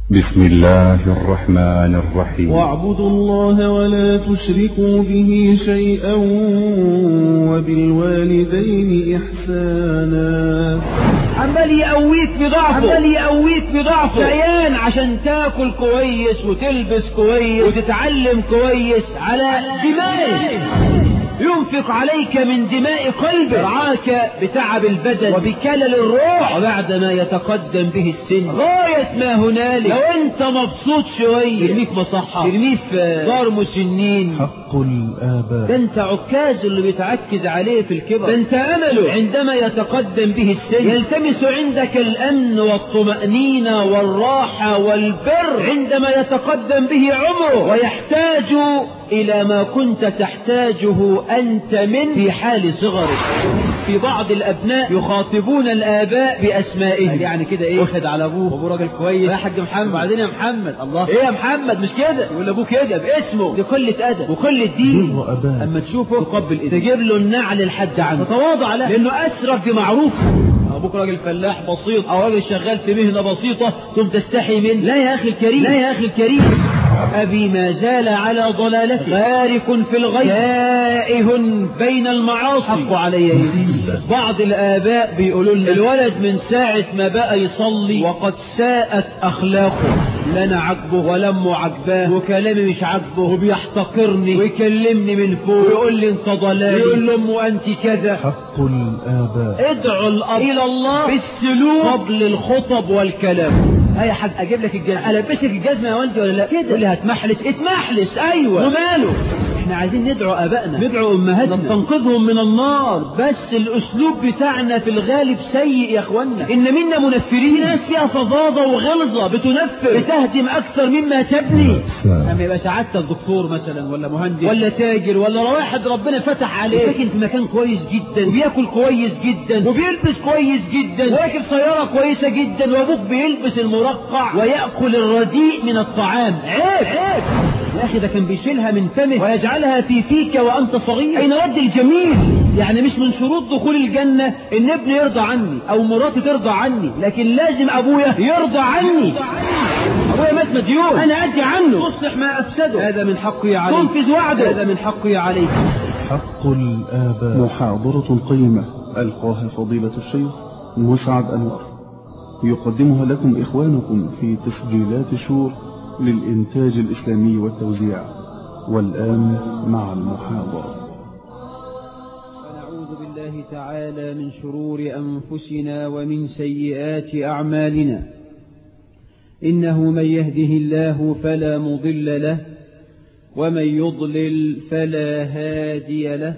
بسم الله الرحمن الرحيم واعبدوا الله ولا تشركوا به شيئا وبالوالدين إحسانا عمال يقويك في ضعفه عمال يقويك في ضعفه شقيان عشان تاكل كويس وتلبس كويس وتتعلم كويس على دمائه ينفق عليك من دماء قلبه رعاك بتعب البدن وبكلل الروح وبعدما يتقدم به السن غاية ما هنالك لو انت مبسوط شوية يرميك مصحة يرميه في دار مسنين حق الآباء ده انت عكاز اللي بيتعكز عليه في الكبر ده انت امله عندما يتقدم به السن يلتمس عندك الامن والطمأنينة والراحة والبر عندما يتقدم به عمره ويحتاج الى ما كنت تحتاجه انت من في حال صغرك في بعض الابناء يخاطبون الاباء باسمائهم يعني كده ايه واخد على ابوه وابوه راجل كويس يا حاج محمد وبعدين يا محمد الله ايه يا محمد مش كده يقول لابوه كده باسمه دي قله ادب وقله دين بر أباه اما تشوفه تقبل ايده تجيب له النعل لحد عنه تتواضع له لانه اسرف بمعروفه ابوك راجل فلاح بسيط او راجل شغال في مهنه بسيطه ثم تستحي منه لا يا اخي الكريم لا يا اخي الكريم أبي ما زال على ضلالته غارق في الغي تائه بين المعاصي حق علي يزيد بعض الآباء بيقولوا لنا الولد من ساعة ما بقى يصلي وقد ساءت أخلاقه لا أنا عاجبه ولا أمه عاجباه وكلامي مش عاجبه وبيحتقرني ويكلمني من فوق ويقول لي أنت ضلال يقول لأمه أنت كذا حق الآباء ادعوا الأب إلى الله بالسلوك قبل الخطب والكلام اي حاج اجيب لك الجزمه البسك الجزمه يا والدي ولا لا كده تقول لي هتمحلس اتمحلس ايوه وماله احنا عايزين ندعو ابائنا ندعو امهاتنا تنقذهم من النار بس الاسلوب بتاعنا في الغالب سيء يا اخوانا ان منا منفرين ناس فيها فظاظه وغلظه بتنفر بتهدم اكثر مما تبني لما يبقى سعادتك دكتور مثلا ولا مهندس ولا تاجر ولا واحد ربنا فتح عليه ساكن في مكان كويس جدا وبياكل كويس جدا وبيلبس كويس جدا وراكب سياره كويسه جدا وابوك بيلبس المرقع وياكل الرديء من الطعام عيب عيب يا اخي ده كان بيشيلها من فمه ويجعلها في فيك وانت صغير اين رد الجميل يعني مش من شروط دخول الجنة ان ابني يرضى عني او مراتي ترضى عني لكن لازم ابويا يرضى عني ابويا مات مديون انا ادي عنه تصلح ما افسده هذا من حقي عليك تنفذ وعده هذا من حقي عليك حق الآباء محاضرة قيمة ألقاها فضيلة الشيخ مسعد أنور يقدمها لكم إخوانكم في تسجيلات شور للإنتاج الإسلامي والتوزيع والآن مع المحاضرة ونعوذ بالله تعالى من شرور أنفسنا ومن سيئات أعمالنا إنه من يهده الله فلا مضل له ومن يضلل فلا هادي له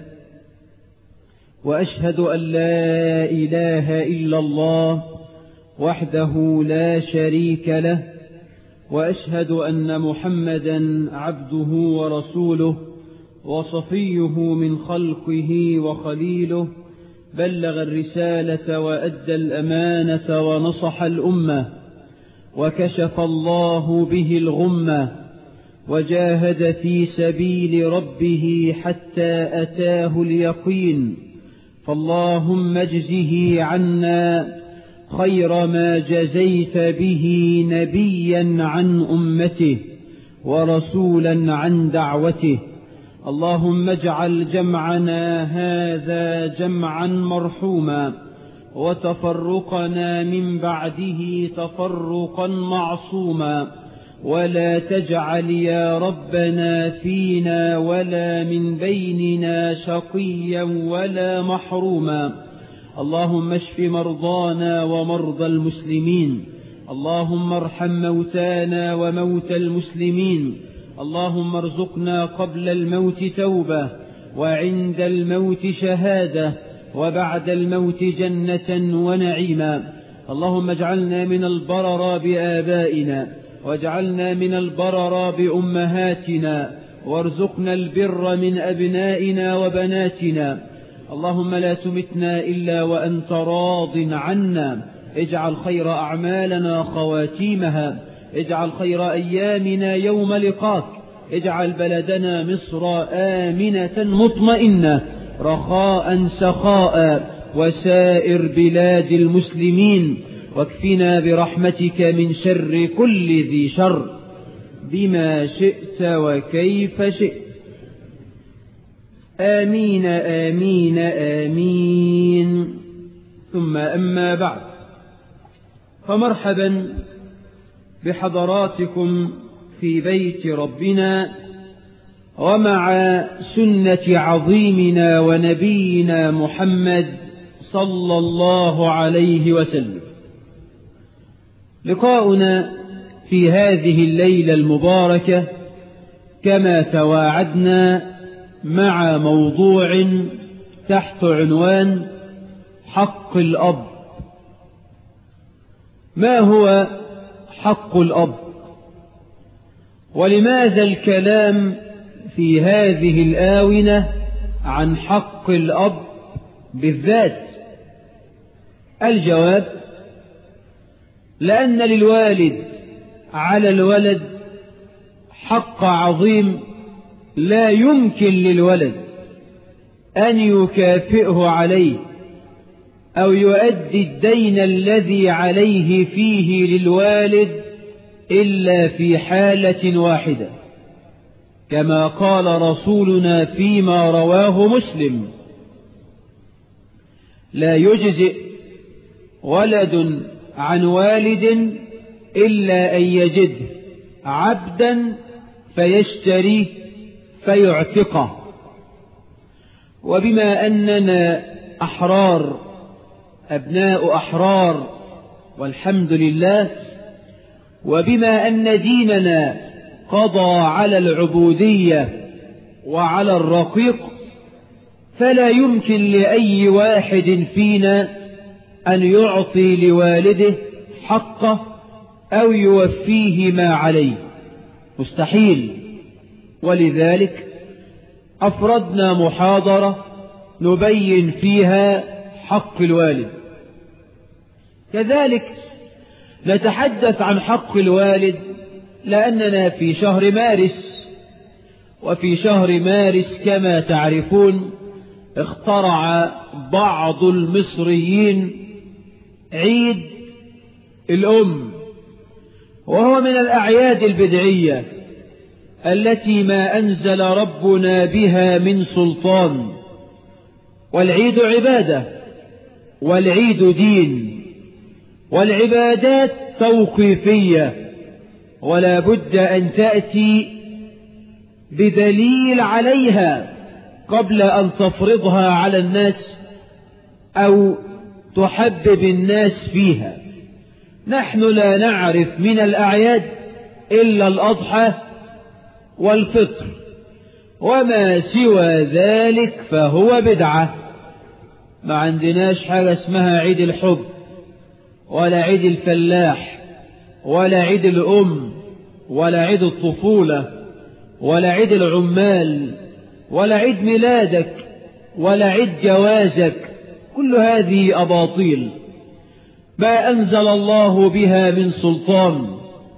وأشهد أن لا إله إلا الله وحده لا شريك له وأشهد أن محمدا عبده ورسوله وصفيه من خلقه وخليله بلغ الرسالة وأدى الأمانة ونصح الأمة وكشف الله به الغمة وجاهد في سبيل ربه حتى أتاه اليقين فاللهم اجزه عنا خير ما جزيت به نبيا عن أمته ورسولا عن دعوته اللهم اجعل جمعنا هذا جمعا مرحوما وتفرقنا من بعده تفرقا معصوما ولا تجعل يا ربنا فينا ولا من بيننا شقيا ولا محروما اللهم اشف مرضانا ومرضى المسلمين اللهم ارحم موتانا وموتى المسلمين اللهم ارزقنا قبل الموت توبة وعند الموت شهادة وبعد الموت جنة ونعيما اللهم اجعلنا من البرر بآبائنا واجعلنا من البرر بأمهاتنا وارزقنا البر من أبنائنا وبناتنا اللهم لا تمتنا إلا وأنت راض عنا اجعل خير أعمالنا خواتيمها اجعل خير أيامنا يوم لقاك اجعل بلدنا مصر آمنة مطمئنة رخاء سخاء وسائر بلاد المسلمين واكفنا برحمتك من شر كل ذي شر بما شئت وكيف شئت آمين آمين آمين ثم أما بعد فمرحبا بحضراتكم في بيت ربنا ومع سنة عظيمنا ونبينا محمد صلى الله عليه وسلم لقاؤنا في هذه الليلة المباركة كما تواعدنا مع موضوع تحت عنوان حق الأب ما هو حق الأب ولماذا الكلام في هذه الآونة عن حق الأب بالذات الجواب لأن للوالد على الولد حق عظيم لا يمكن للولد أن يكافئه عليه أو يؤدي الدين الذي عليه فيه للوالد إلا في حالة واحدة كما قال رسولنا فيما رواه مسلم لا يجزئ ولد عن والد إلا أن يجد عبدا فيشتريه فيعتقه وبما أننا أحرار أبناء أحرار والحمد لله وبما أن ديننا قضى على العبودية وعلى الرقيق فلا يمكن لأي واحد فينا أن يعطي لوالده حقه أو يوفيه ما عليه مستحيل ولذلك أفردنا محاضرة نبين فيها حق الوالد كذلك نتحدث عن حق الوالد لأننا في شهر مارس وفي شهر مارس كما تعرفون اخترع بعض المصريين عيد الأم وهو من الأعياد البدعية التي ما أنزل ربنا بها من سلطان والعيد عبادة والعيد دين والعبادات توقيفية ولا بد أن تأتي بدليل عليها قبل أن تفرضها على الناس أو تحبب الناس فيها نحن لا نعرف من الأعياد إلا الأضحى والفطر وما سوى ذلك فهو بدعة ما عندناش حاجة اسمها عيد الحب ولا عيد الفلاح ولا عيد الأم ولا عيد الطفولة ولا عيد العمال ولا عيد ميلادك ولا عيد جوازك كل هذه أباطيل ما أنزل الله بها من سلطان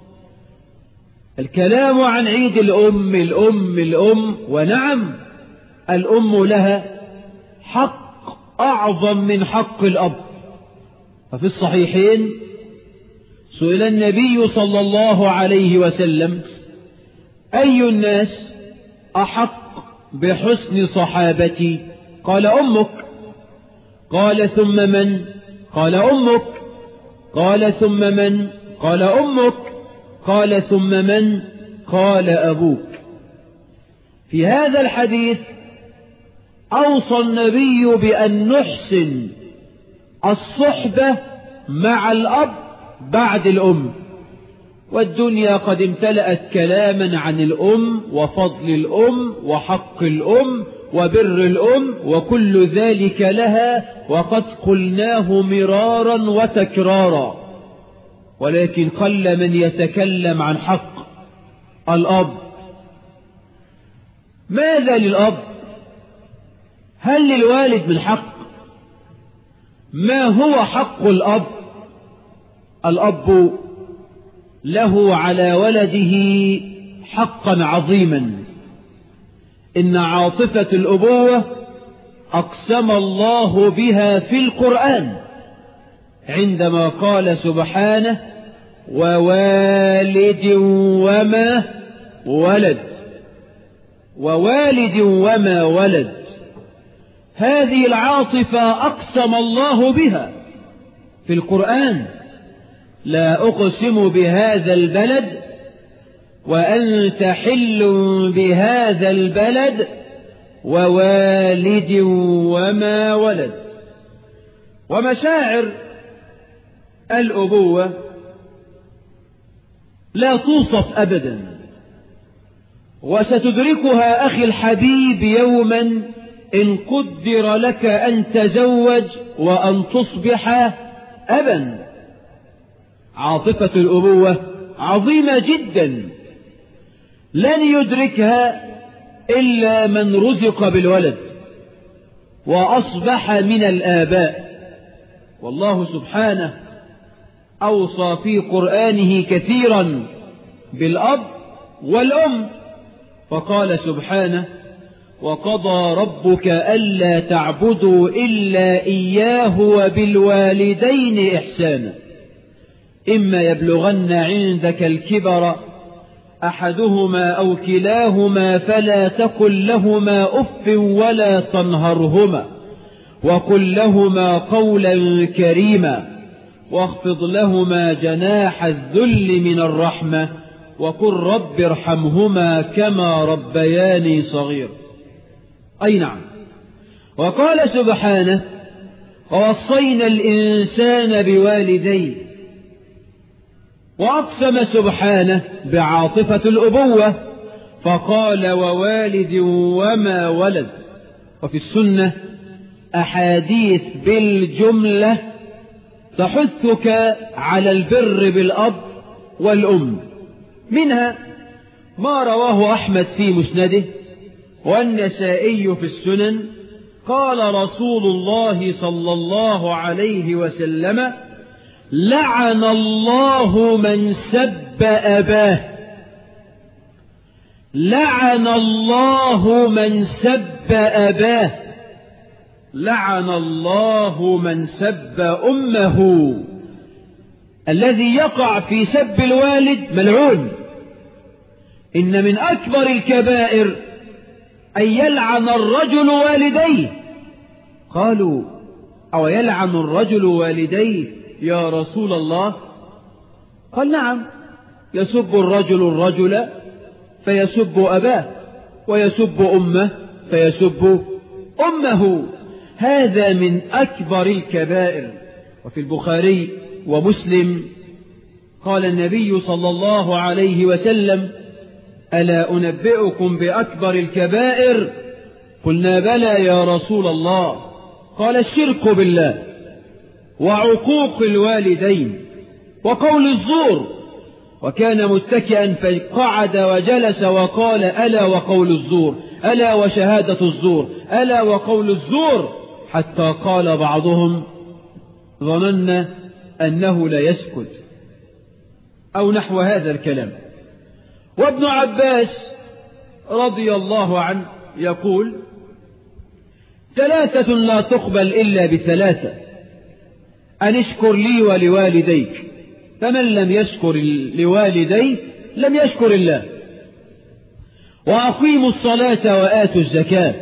الكلام عن عيد الأم الأم الأم ونعم الأم لها حق أعظم من حق الأب ففي الصحيحين سئل النبي صلى الله عليه وسلم أي الناس أحق بحسن صحابتي قال أمك قال ثم من قال أمك قال ثم من قال أمك قال ثم من قال أبوك في هذا الحديث أوصى النبي بأن نحسن الصحبة مع الأب بعد الأم والدنيا قد امتلأت كلاما عن الأم وفضل الأم وحق الأم وبر الأم وكل ذلك لها وقد قلناه مرارا وتكرارا ولكن قل من يتكلم عن حق الأب ماذا للأب هل للوالد من حق ما هو حق الأب الأب له على ولده حقا عظيما إن عاطفة الأبوة أقسم الله بها في القرآن عندما قال سبحانه ووالد وما ولد ووالد وما ولد هذه العاطفة أقسم الله بها في القرآن لا أقسم بهذا البلد وأنت حل بهذا البلد ووالد وما ولد ومشاعر الأبوة لا توصف أبدا وستدركها أخي الحبيب يوما إن قدر لك أن تزوج وأن تصبح أبا عاطفة الأبوة عظيمة جدا لن يدركها إلا من رزق بالولد وأصبح من الآباء والله سبحانه أوصى في قرآنه كثيرا بالأب والأم فقال سبحانه وقضى ربك ألا تعبدوا إلا إياه وبالوالدين إحسانا إما يبلغن عندك الكبر أحدهما أو كلاهما فلا تقل لهما أف ولا تنهرهما وقل لهما قولا كريما واخفض لهما جناح الذل من الرحمة وقل رب ارحمهما كما ربياني صغير أي نعم وقال سبحانه ووصينا الإنسان بوالديه وأقسم سبحانه بعاطفة الأبوة فقال ووالد وما ولد وفي السنة أحاديث بالجملة تحثك على البر بالأب والأم منها ما رواه أحمد في مسنده والنسائي في السنن قال رسول الله صلى الله عليه وسلم لعن الله من سب أباه لعن الله من سب أباه لعن الله من سب أمه الذي يقع في سب الوالد ملعون إن من أكبر الكبائر أن يلعن الرجل والديه قالوا أو يلعن الرجل والديه يا رسول الله قال نعم يسب الرجل الرجل فيسب أباه ويسب أمه فيسب أمه هذا من أكبر الكبائر وفي البخاري ومسلم قال النبي صلى الله عليه وسلم ألا أنبئكم بأكبر الكبائر قلنا بلى يا رسول الله قال الشرك بالله وعقوق الوالدين وقول الزور وكان متكئا فقعد وجلس وقال ألا وقول الزور ألا وشهادة الزور ألا وقول الزور حتى قال بعضهم ظننا أنه لا يسكت أو نحو هذا الكلام وابن عباس رضي الله عنه يقول ثلاثة لا تقبل إلا بثلاثة أن اشكر لي ولوالديك فمن لم يشكر لوالديه لم يشكر الله وأقيموا الصلاة وآتوا الزكاة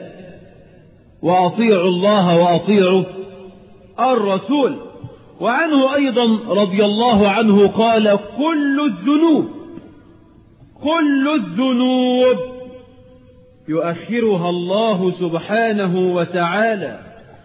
وأطيعوا الله وأطيعوا الرسول وعنه أيضا رضي الله عنه قال كل الذنوب كل الذنوب يؤخرها الله سبحانه وتعالى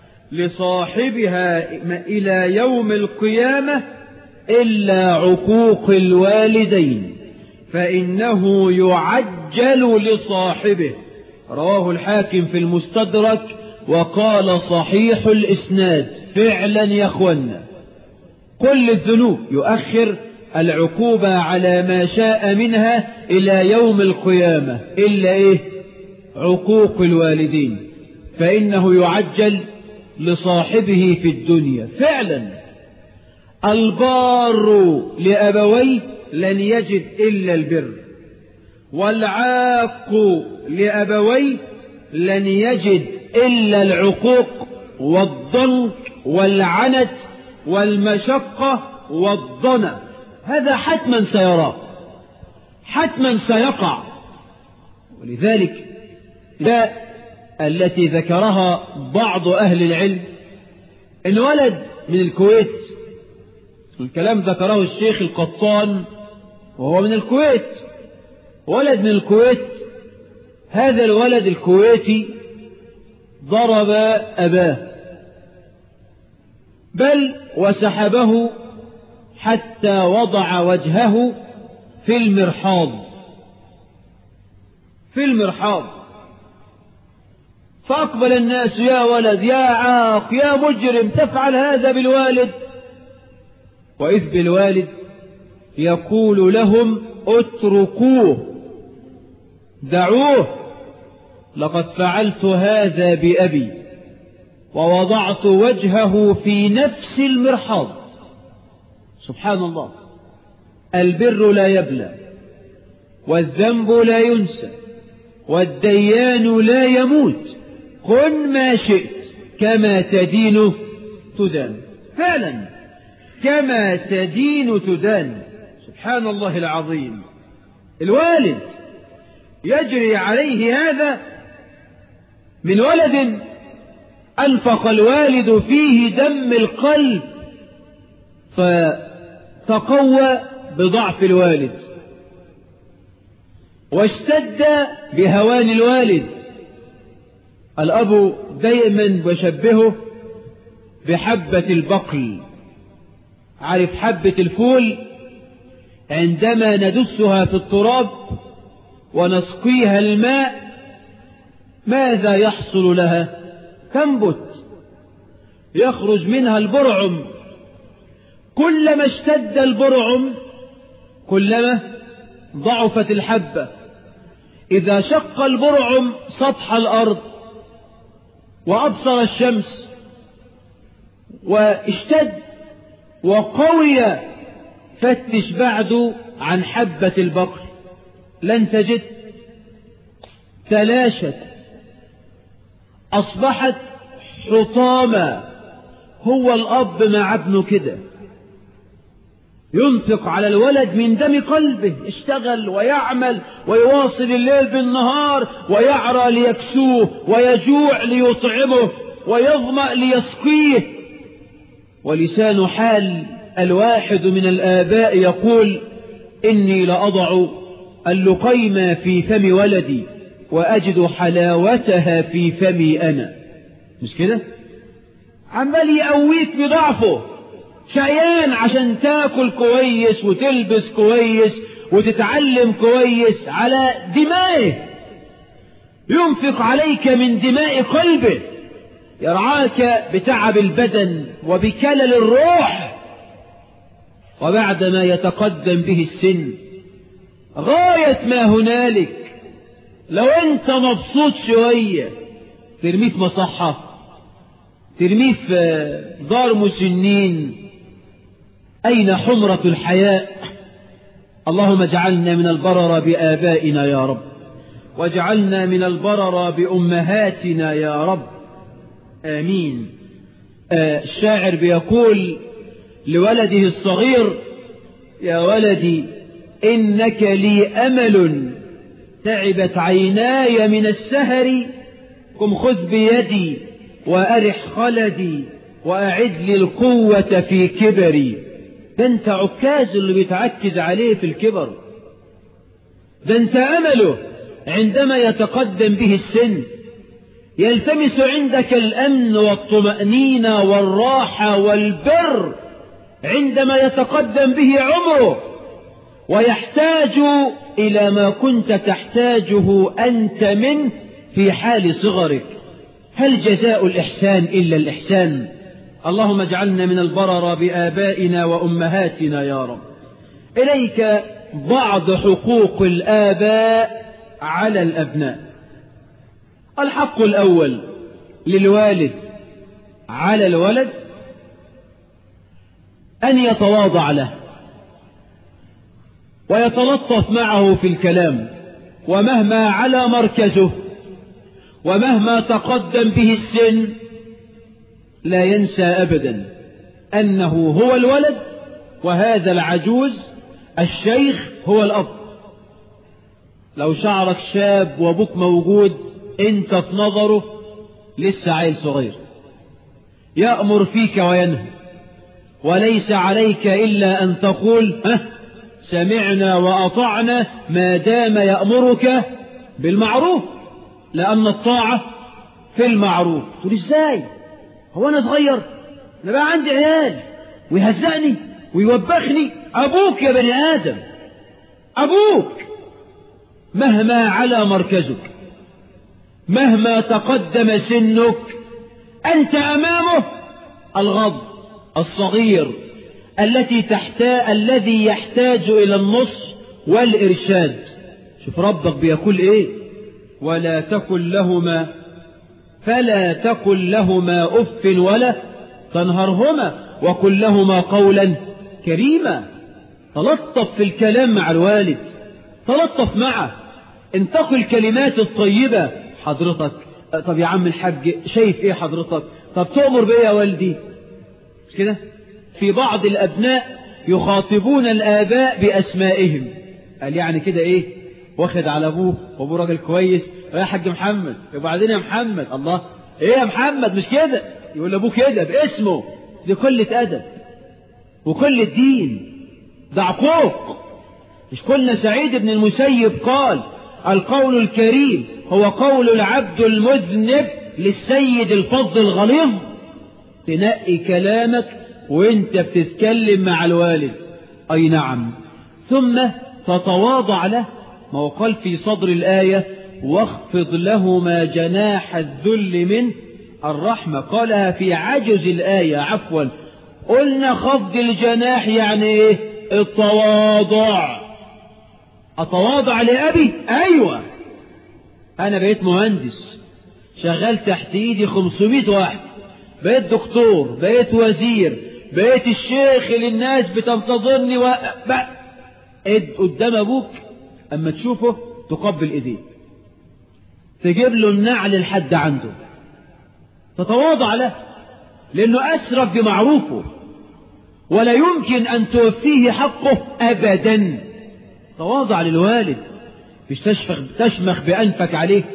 لصاحبها إلى يوم القيامة إلا عقوق الوالدين فإنه يعجل لصاحبه رواه الحاكم في المستدرك وقال صحيح الإسناد فعلا يا أخوانا كل الذنوب يؤخر العقوبة على ما شاء منها إلى يوم القيامة إلا إيه عقوق الوالدين فإنه يعجل لصاحبه في الدنيا فعلا البار لأبويه لن يجد إلا البر والعاق لأبويه لن يجد إلا العقوق والضنك والعنت والمشقة والضنا هذا حتما سيراه حتما سيقع ولذلك لا التي ذكرها بعض أهل العلم إن ولد من الكويت الكلام ذكره الشيخ القطان وهو من الكويت ولد من الكويت هذا الولد الكويتي ضرب أباه بل وسحبه حتى وضع وجهه في المرحاض في المرحاض فأقبل الناس يا ولد يا عاق يا مجرم تفعل هذا بالوالد وإذ بالوالد يقول لهم اتركوه دعوه لقد فعلت هذا بأبي ووضعت وجهه في نفس المرحاض سبحان الله البر لا يبلى والذنب لا ينسى والديان لا يموت كن ما شئت كما تدين تدان فعلا كما تدين تدان سبحان الله العظيم الوالد يجري عليه هذا من ولد أنفق الوالد فيه دم القلب فتقوى بضعف الوالد واشتد بهوان الوالد الأب دائما بشبهه بحبة البقل عارف حبة الفول عندما ندسها في التراب ونسقيها الماء ماذا يحصل لها تنبت يخرج منها البرعم كلما اشتد البرعم كلما ضعفت الحبة إذا شق البرعم سطح الأرض وأبصر الشمس واشتد وقوي فتش بعد عن حبة البقر لن تجد تلاشت أصبحت حطاما هو الأب مع ابنه كده ينفق على الولد من دم قلبه يشتغل ويعمل ويواصل الليل بالنهار ويعرى ليكسوه ويجوع ليطعمه ويظمأ ليسقيه ولسان حال الواحد من الآباء يقول إني لأضع اللقيمة في فم ولدي وأجد حلاوتها في فمي أنا مش كده عمال يقويك بضعفه شقيان عشان تاكل كويس وتلبس كويس وتتعلم كويس على دمائه ينفق عليك من دماء قلبه يرعاك بتعب البدن وبكلل الروح وبعدما يتقدم به السن غاية ما هنالك لو انت مبسوط شوية ترميه في مصحة ترميه في دار مسنين أين حمرة الحياء اللهم اجعلنا من البرر بآبائنا يا رب واجعلنا من البرر بأمهاتنا يا رب آمين آه الشاعر بيقول لولده الصغير يا ولدي إنك لي أمل تعبت عيناي من السهر قم خذ بيدي وأرح خلدي وأعد لي القوة في كبري ده انت عكاز اللي بيتعكز عليه في الكبر ده انت أمله عندما يتقدم به السن يلتمس عندك الأمن والطمأنينة والراحة والبر عندما يتقدم به عمره ويحتاج إلى ما كنت تحتاجه أنت منه في حال صغرك هل جزاء الإحسان إلا الإحسان اللهم اجعلنا من البرر بآبائنا وأمهاتنا يا رب إليك بعض حقوق الآباء على الأبناء الحق الأول للوالد على الولد أن يتواضع له ويتلطف معه في الكلام ومهما على مركزه ومهما تقدم به السن لا ينسى أبدا أنه هو الولد وهذا العجوز الشيخ هو الأب لو شعرك شاب وابوك موجود انت في نظره لسه عيل صغير يأمر فيك وينهى وليس عليك إلا أن تقول ها سمعنا وأطعنا ما دام يأمرك بالمعروف لأن الطاعة في المعروف تقول ازاي هو أنا صغير أنا بقى عندي عيال ويهزقني ويوبخني أبوك يا بني آدم أبوك مهما على مركزك مهما تقدم سنك أنت أمامه الغض الصغير التي تحتاج الذي يحتاج إلى النص والإرشاد شوف ربك بيقول إيه ولا تكن لهما فلا تكن لهما أف ولا تنهرهما وكن لهما قولا كريما تلطف في الكلام مع الوالد تلطف معه انتقل الكلمات الطيبة حضرتك طب يا عم الحاج شايف ايه حضرتك طب تؤمر بايه يا والدي مش كده في بعض الابناء يخاطبون الاباء باسمائهم قال يعني كده ايه واخد على ابوه وابوه راجل كويس يا حاج محمد وبعدين يا محمد الله ايه يا محمد مش كده يقول لابوه كده باسمه دي قله ادب وكل الدين ده عقوق مش قلنا سعيد بن المسيب قال القول الكريم هو قول العبد المذنب للسيد الفضل الغليظ تنقي كلامك وانت بتتكلم مع الوالد اي نعم ثم تتواضع له ما هو قال في صدر الآية واخفض لهما جناح الذل من الرحمة قالها في عجز الآية عفوا قلنا خفض الجناح يعني ايه التواضع أتواضع لأبي أيوة أنا بقيت مهندس شغال تحت إيدي 500 واحد بقيت دكتور بقيت وزير بقيت الشيخ اللي الناس بتنتظرني و... قدام أبوك أما تشوفه تقبل إيديه تجيب له النعل لحد عنده تتواضع له لأنه أسرف بمعروفه ولا يمكن أن توفيه حقه أبدا تواضع للوالد مش تشفخ تشمخ بأنفك عليه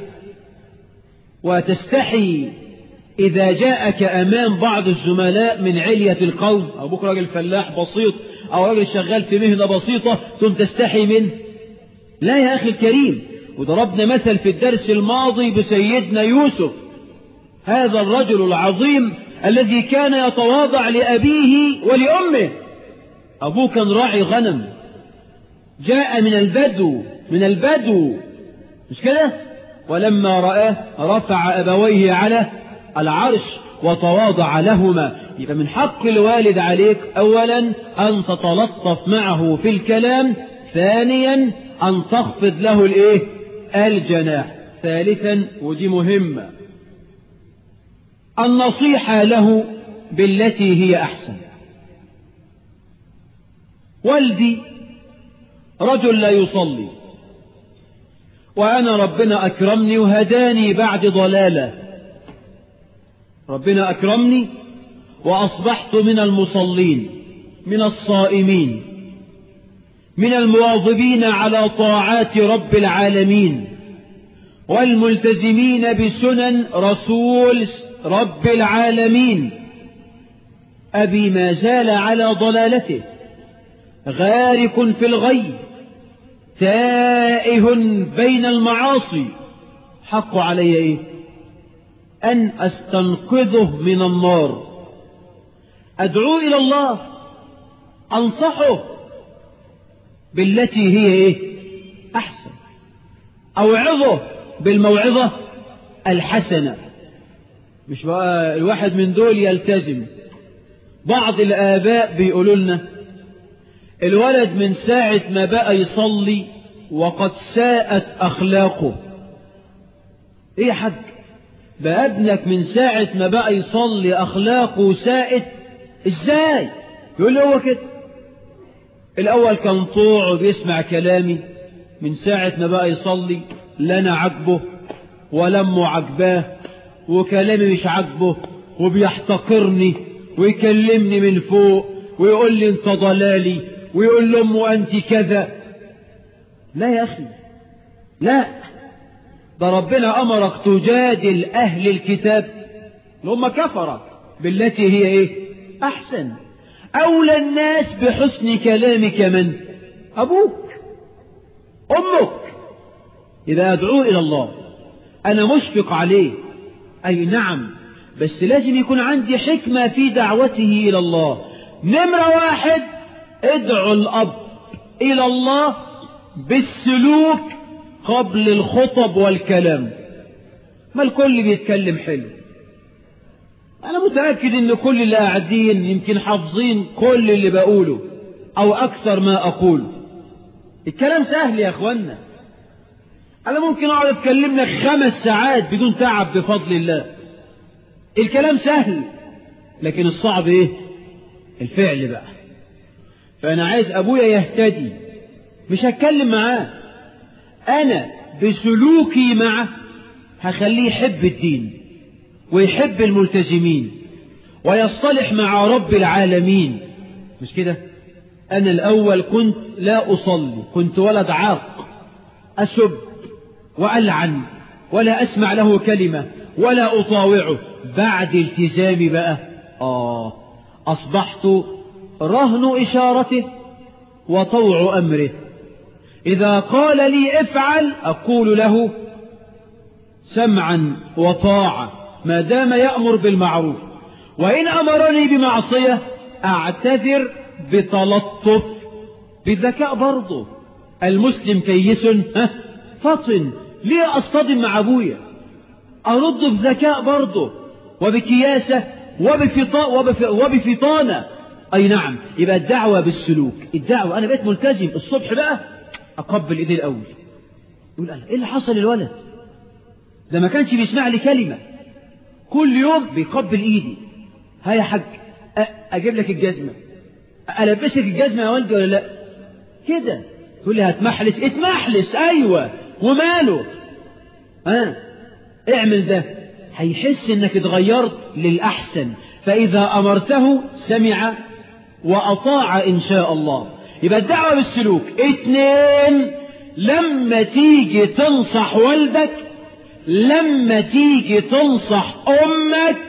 وتستحي إذا جاءك أمام بعض الزملاء من علية القوم أبوك راجل فلاح بسيط أو راجل شغال في مهنة بسيطة ثم تستحي منه لا يا أخي الكريم وضربنا مثل في الدرس الماضي بسيدنا يوسف هذا الرجل العظيم الذي كان يتواضع لأبيه ولأمه أبوه كان راعي غنم جاء من البدو من البدو مش كده ولما رآه رفع أبويه على العرش وتواضع لهما يبقى من حق الوالد عليك أولا أن تتلطف معه في الكلام ثانيا أن تخفض له الإيه الجناح ثالثا ودي مهمة النصيحة له بالتي هي أحسن والدي رجل لا يصلي وأنا ربنا أكرمني وهداني بعد ضلالة ربنا أكرمني وأصبحت من المصلين من الصائمين من المواظبين على طاعات رب العالمين والملتزمين بسنن رسول رب العالمين أبي ما زال على ضلالته غارق في الغي تائه بين المعاصي حق علي ايه ان استنقذه من النار ادعو الى الله انصحه بالتي هي ايه احسن اوعظه بالموعظة الحسنة مش بقى الواحد من دول يلتزم بعض الآباء بيقولوا لنا الولد من ساعة ما بقى يصلي وقد ساءت أخلاقه إيه يا حاج بقى ابنك من ساعة ما بقى يصلي أخلاقه ساءت إزاي يقول له هو كده الأول كان طوع وبيسمع كلامي من ساعة ما بقى يصلي لا أنا عجبه ولا أمه عجباه وكلامي مش عجبه وبيحتقرني ويكلمني من فوق ويقول لي انت ضلالي ويقول لأمه أنت كذا لا يا أخي لا ده ربنا أمرك تجادل أهل الكتاب اللي هم كفرة بالتي هي إيه أحسن أولى الناس بحسن كلامك من أبوك أمك إذا أدعوه إلى الله أنا مشفق عليه أي نعم بس لازم يكون عندي حكمة في دعوته إلى الله نمرة واحد ادعو الأب إلى الله بالسلوك قبل الخطب والكلام ما الكل بيتكلم حلو أنا متأكد إن كل اللي قاعدين يمكن حافظين كل اللي بقوله أو أكثر ما أقول الكلام سهل يا أخوانا أنا ممكن أقعد أتكلم لك خمس ساعات بدون تعب بفضل الله الكلام سهل لكن الصعب إيه الفعل بقى فأنا عايز أبويا يهتدي مش هتكلم معاه أنا بسلوكي معه هخليه يحب الدين ويحب الملتزمين ويصطلح مع رب العالمين مش كده أنا الأول كنت لا أصلي كنت ولد عاق أسب وألعن ولا أسمع له كلمة ولا أطاوعه بعد التزامي بقى آه أصبحت رهن إشارته وطوع أمره إذا قال لي افعل أقول له سمعا وطاعة ما دام يأمر بالمعروف وإن أمرني بمعصية أعتذر بتلطف بذكاء برضه المسلم كيس ها فطن ليه أصطدم مع أبويا أرد بذكاء برضه وبكياسة وبفطانة أي نعم يبقى الدعوة بالسلوك الدعوة أنا بقيت ملتزم الصبح بقى أقبل إيديه الأول يقول أنا إيه اللي حصل للولد ده ما كانش بيسمع لي كلمة كل يوم بيقبل إيدي ها يا حاج أجيب لك الجزمة ألبسك الجزمة يا والدي ولا لا كده تقول لي هتمحلس اتمحلس أيوة وماله ها اعمل ده هيحس انك اتغيرت للأحسن فإذا أمرته سمع وأطاع إن شاء الله يبقى الدعوة بالسلوك اتنين لما تيجي تنصح والدك لما تيجي تنصح أمك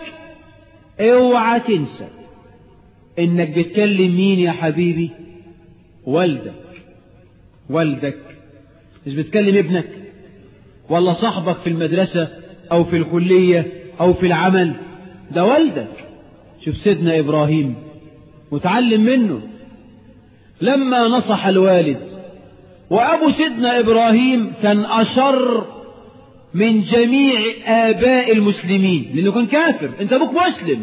اوعى تنسى انك بتكلم مين يا حبيبي والدك والدك مش بتكلم ابنك ولا صاحبك في المدرسة او في الكلية او في العمل ده والدك شوف سيدنا ابراهيم وتعلم منه لما نصح الوالد وابو سيدنا ابراهيم كان اشر من جميع اباء المسلمين لانه كان كافر انت ابوك مسلم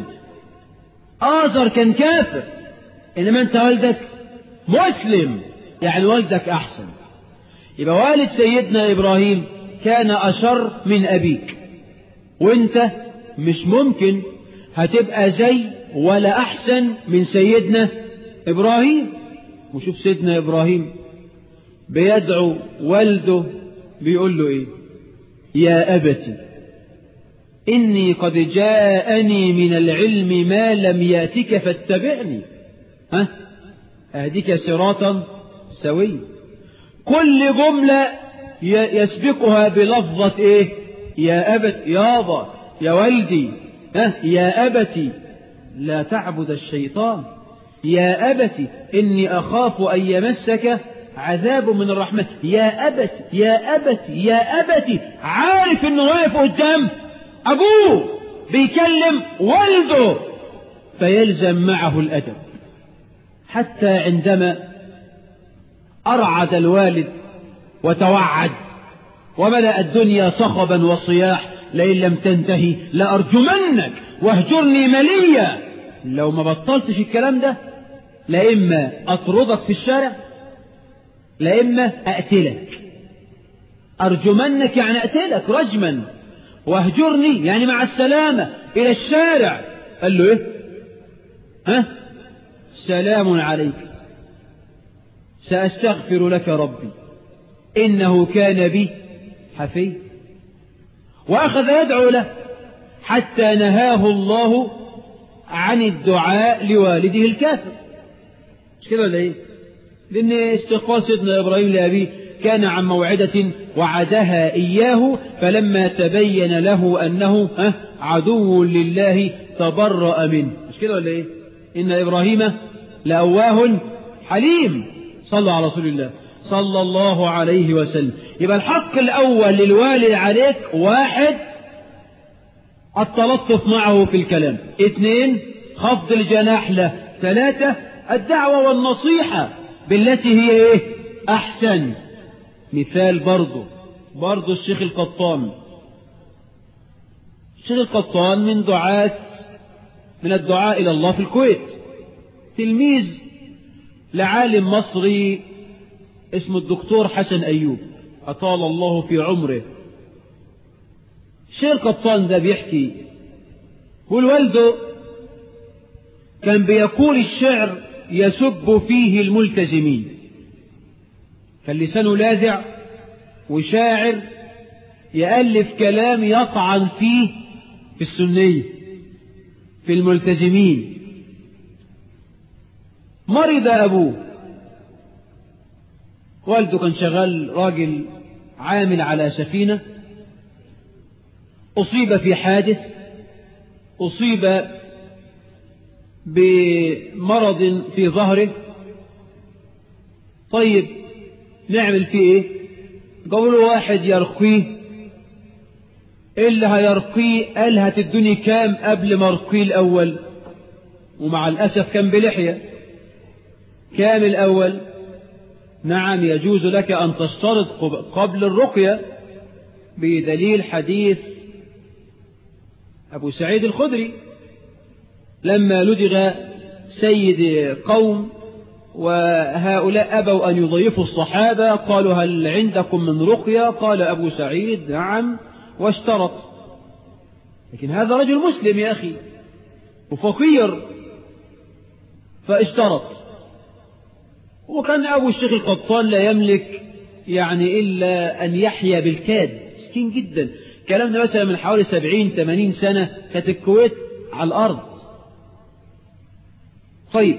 آزر كان كافر إنما أنت والدك مسلم يعني والدك أحسن يبقى والد سيدنا إبراهيم كان أشر من أبيك وأنت مش ممكن هتبقى زي ولا أحسن من سيدنا إبراهيم وشوف سيدنا إبراهيم بيدعو والده بيقول له إيه يا أبتي إني قد جاءني من العلم ما لم يأتك فاتبعني ها أهديك صراطا سويا كل جملة يسبقها بلفظة إيه يا أبت يابا يا والدي ها يا أبتي لا تعبد الشيطان يا أبتي إني أخاف أن يمسك عذاب من الرحمن يا أبتي يا أبتي يا أبتي عارف إنه واقف قدام أبوه بيكلم والده فيلزم معه الأدب حتى عندما أرعد الوالد وتوعد وملأ الدنيا صخبا وصياح لئن لم تنتهي لأرجمنك واهجرني مليا لو ما بطلتش الكلام ده لإما أطردك في الشارع لإما أقتلك أرجمنك يعني أقتلك رجما واهجرني يعني مع السلامة إلى الشارع قال له إيه ها سلام عليك سأستغفر لك ربي إنه كان بي حفي وأخذ يدعو له حتى نهاه الله عن الدعاء لوالده الكافر مش كده ولا ايه لان استغفار سيدنا ابراهيم لابيه كان عن موعدة وعدها إياه فلما تبين له أنه عدو لله تبرأ منه مش كده ولا إيه إن إبراهيم لأواه حليم صلى على رسول الله صلى الله عليه وسلم يبقى الحق الأول للوالد عليك واحد التلطف معه في الكلام اثنين خفض الجناح له ثلاثة الدعوة والنصيحة بالتي هي ايه احسن مثال برضه برضه الشيخ القطان الشيخ القطان من دعاة من الدعاء إلى الله في الكويت تلميذ لعالم مصري اسمه الدكتور حسن أيوب أطال الله في عمره الشيخ القطان ده بيحكي بيقول والده كان بيقول الشعر يسب فيه الملتزمين كان لسانه لاذع وشاعر يألف كلام يطعن فيه في السنية في الملتزمين مرض أبوه والده كان شغال راجل عامل على سفينة أصيب في حادث أصيب بمرض في ظهره طيب نعمل فيه ايه قالوا له واحد يرقيه اللي هيرقيه قال هتدوني كام قبل ما ارقيه الاول ومع الاسف كان بلحيه كام الاول نعم يجوز لك ان تشترط قبل الرقيه بدليل حديث ابو سعيد الخدري لما لدغ سيد قوم وهؤلاء أبوا أن يضيفوا الصحابة قالوا هل عندكم من رقية قال أبو سعيد نعم واشترط لكن هذا رجل مسلم يا أخي وفقير فاشترط وكان أبو الشيخ القطان لا يملك يعني إلا أن يحيا بالكاد مسكين جدا كلام ده مثلا من حوالي سبعين ثمانين سنة كانت الكويت على الأرض طيب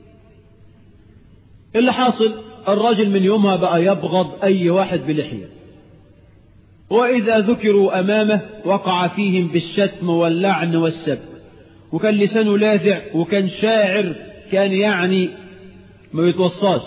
اللي حاصل الراجل من يومها بقى يبغض أي واحد بلحية وإذا ذكروا أمامه وقع فيهم بالشتم واللعن والسب وكان لسانه لاذع وكان شاعر كان يعني ما يتوصاش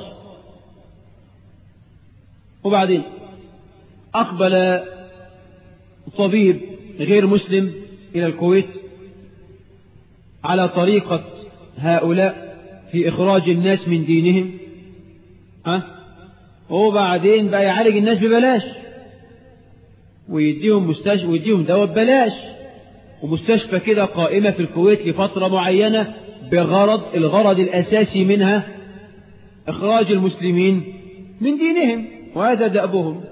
وبعدين أقبل طبيب غير مسلم إلى الكويت على طريقة هؤلاء في إخراج الناس من دينهم ها وبعدين بقى يعالج الناس ببلاش ويديهم مستشفى ويديهم دواء ببلاش ومستشفى كده قائمة في الكويت لفترة معينة بغرض الغرض الأساسي منها إخراج المسلمين من دينهم وهذا دأبهم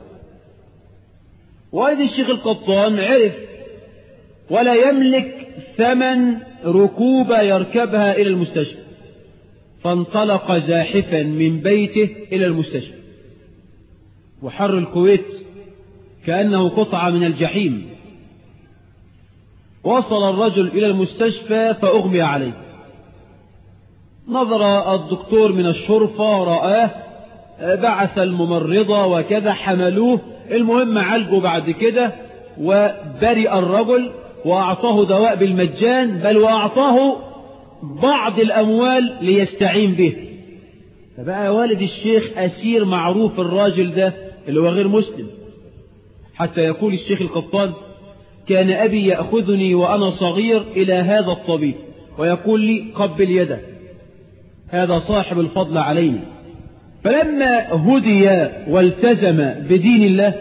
والد الشيخ القطان عرف ولا يملك ثمن ركوبة يركبها إلى المستشفى فانطلق زاحفا من بيته إلى المستشفى وحر الكويت كأنه قطعة من الجحيم وصل الرجل إلى المستشفى فأغمي عليه نظر الدكتور من الشرفة رآه بعث الممرضة وكذا حملوه المهم عالجوا بعد كده وبرئ الرجل وأعطاه دواء بالمجان بل وأعطاه بعض الأموال ليستعين به فبقى والد الشيخ أسير معروف الراجل ده اللي هو غير مسلم حتى يقول الشيخ القطان كان أبي يأخذني وأنا صغير إلى هذا الطبيب ويقول لي قبل يده هذا صاحب الفضل علينا فلما هدي والتزم بدين الله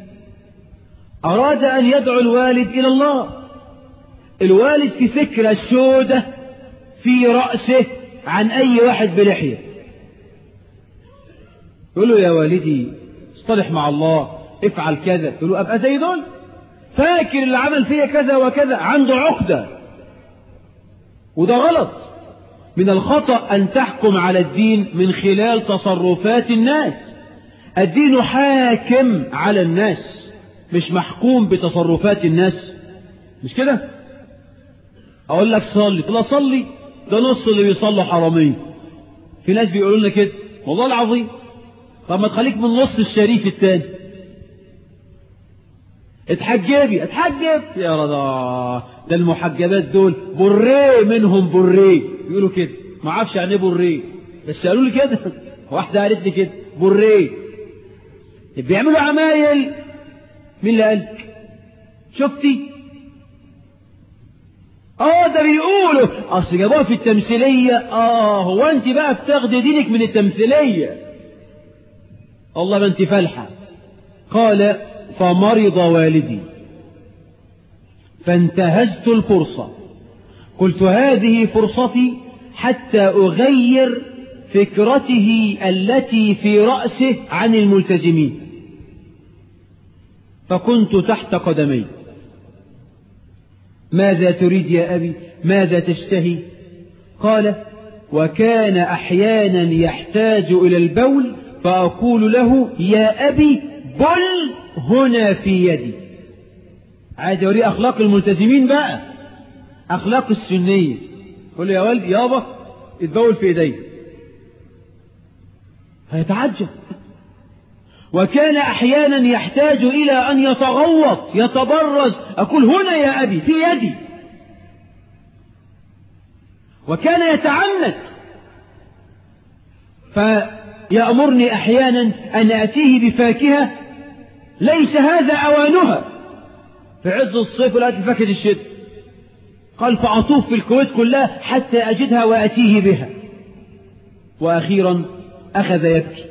أراد أن يدعو الوالد إلى الله الوالد في فكرة سودة في رأسه عن أي واحد بلحية يقول له يا والدي اصطلح مع الله افعل كذا يقول له أبقى زي دول فاكر اللي عمل فيا كذا وكذا عنده عقدة وده غلط من الخطأ أن تحكم على الدين من خلال تصرفات الناس الدين حاكم على الناس مش محكوم بتصرفات الناس مش كده اقول لك صلي تقول صلي ده نص اللي بيصلوا حراميه في ناس بيقولوا لنا كده والله العظيم طب ما تخليك من نص الشريف التاني اتحجبي اتحجب يا رضا ده المحجبات دول بري منهم بري يقولوا كده ما اعرفش يعني ايه بري بس قالوا لي كده واحده قالت لي كده بري بيعملوا عمايل مين اللي قالك شفتي اه ده بيقولوا اصل جابوها في التمثيليه اه هو انت بقى بتاخدي دينك من التمثيليه والله ما انت فالحه قال فمرض والدي فانتهزت الفرصة قلت هذه فرصتي حتى أغير فكرته التي في رأسه عن الملتزمين فكنت تحت قدمي ماذا تريد يا أبي ماذا تشتهي قال وكان أحيانا يحتاج إلى البول فأقول له يا أبي بل هنا في يدي عايز يوريه أخلاق الملتزمين بقى أخلاق السنية يقول له يا والدي يابا اتبول في ايدي هيتعجب وكان أحيانا يحتاج إلى أن يتغوط يتبرز أقول هنا يا أبي في يدي وكان يتعنت فيأمرني أحيانا أن أتيه بفاكهة ليس هذا أوانها في عز الصيف ولا فاكهة الشتاء قال فأطوف في الكويت كلها حتى أجدها وأتيه بها وأخيرا أخذ يبكي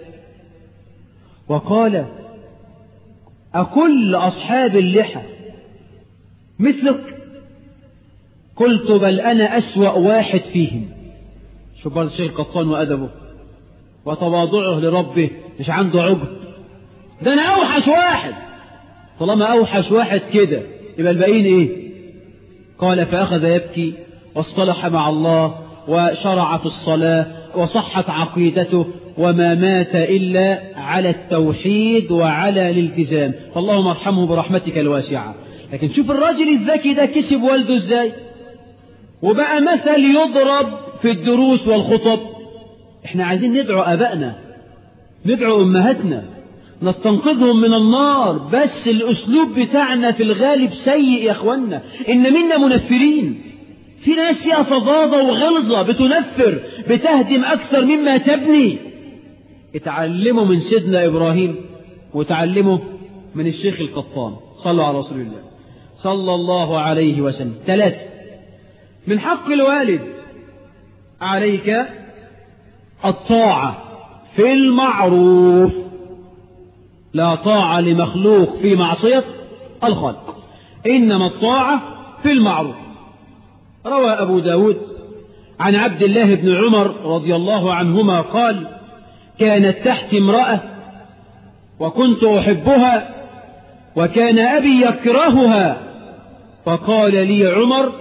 وقال أكل أصحاب اللحى مثلك قلت بل أنا أسوأ واحد فيهم شوف برضه الشيخ القطان وأدبه وتواضعه لربه مش عنده عجب ده أنا أوحش واحد طالما أوحش واحد كده يبقى الباقيين إيه قال فأخذ يبكي واصطلح مع الله وشرع في الصلاة وصحت عقيدته وما مات إلا على التوحيد وعلى الالتزام فاللهم ارحمه برحمتك الواسعة لكن شوف الراجل الذكي ده كسب والده ازاي وبقى مثل يضرب في الدروس والخطب احنا عايزين ندعو أبائنا ندعو أمهاتنا نستنقذهم من النار بس الأسلوب بتاعنا في الغالب سيء يا أخوانا إن منا منفرين في ناس فيها فظاظة وغلظة بتنفر بتهدم أكثر مما تبني اتعلموا من سيدنا إبراهيم وتعلموا من الشيخ القطان صلوا على رسول الله صلى الله عليه وسلم ثلاثة من حق الوالد عليك الطاعة في المعروف لا طاعة لمخلوق في معصية الخالق إنما الطاعة في المعروف روى أبو داود عن عبد الله بن عمر رضي الله عنهما قال كانت تحت امرأة وكنت أحبها وكان أبي يكرهها فقال لي عمر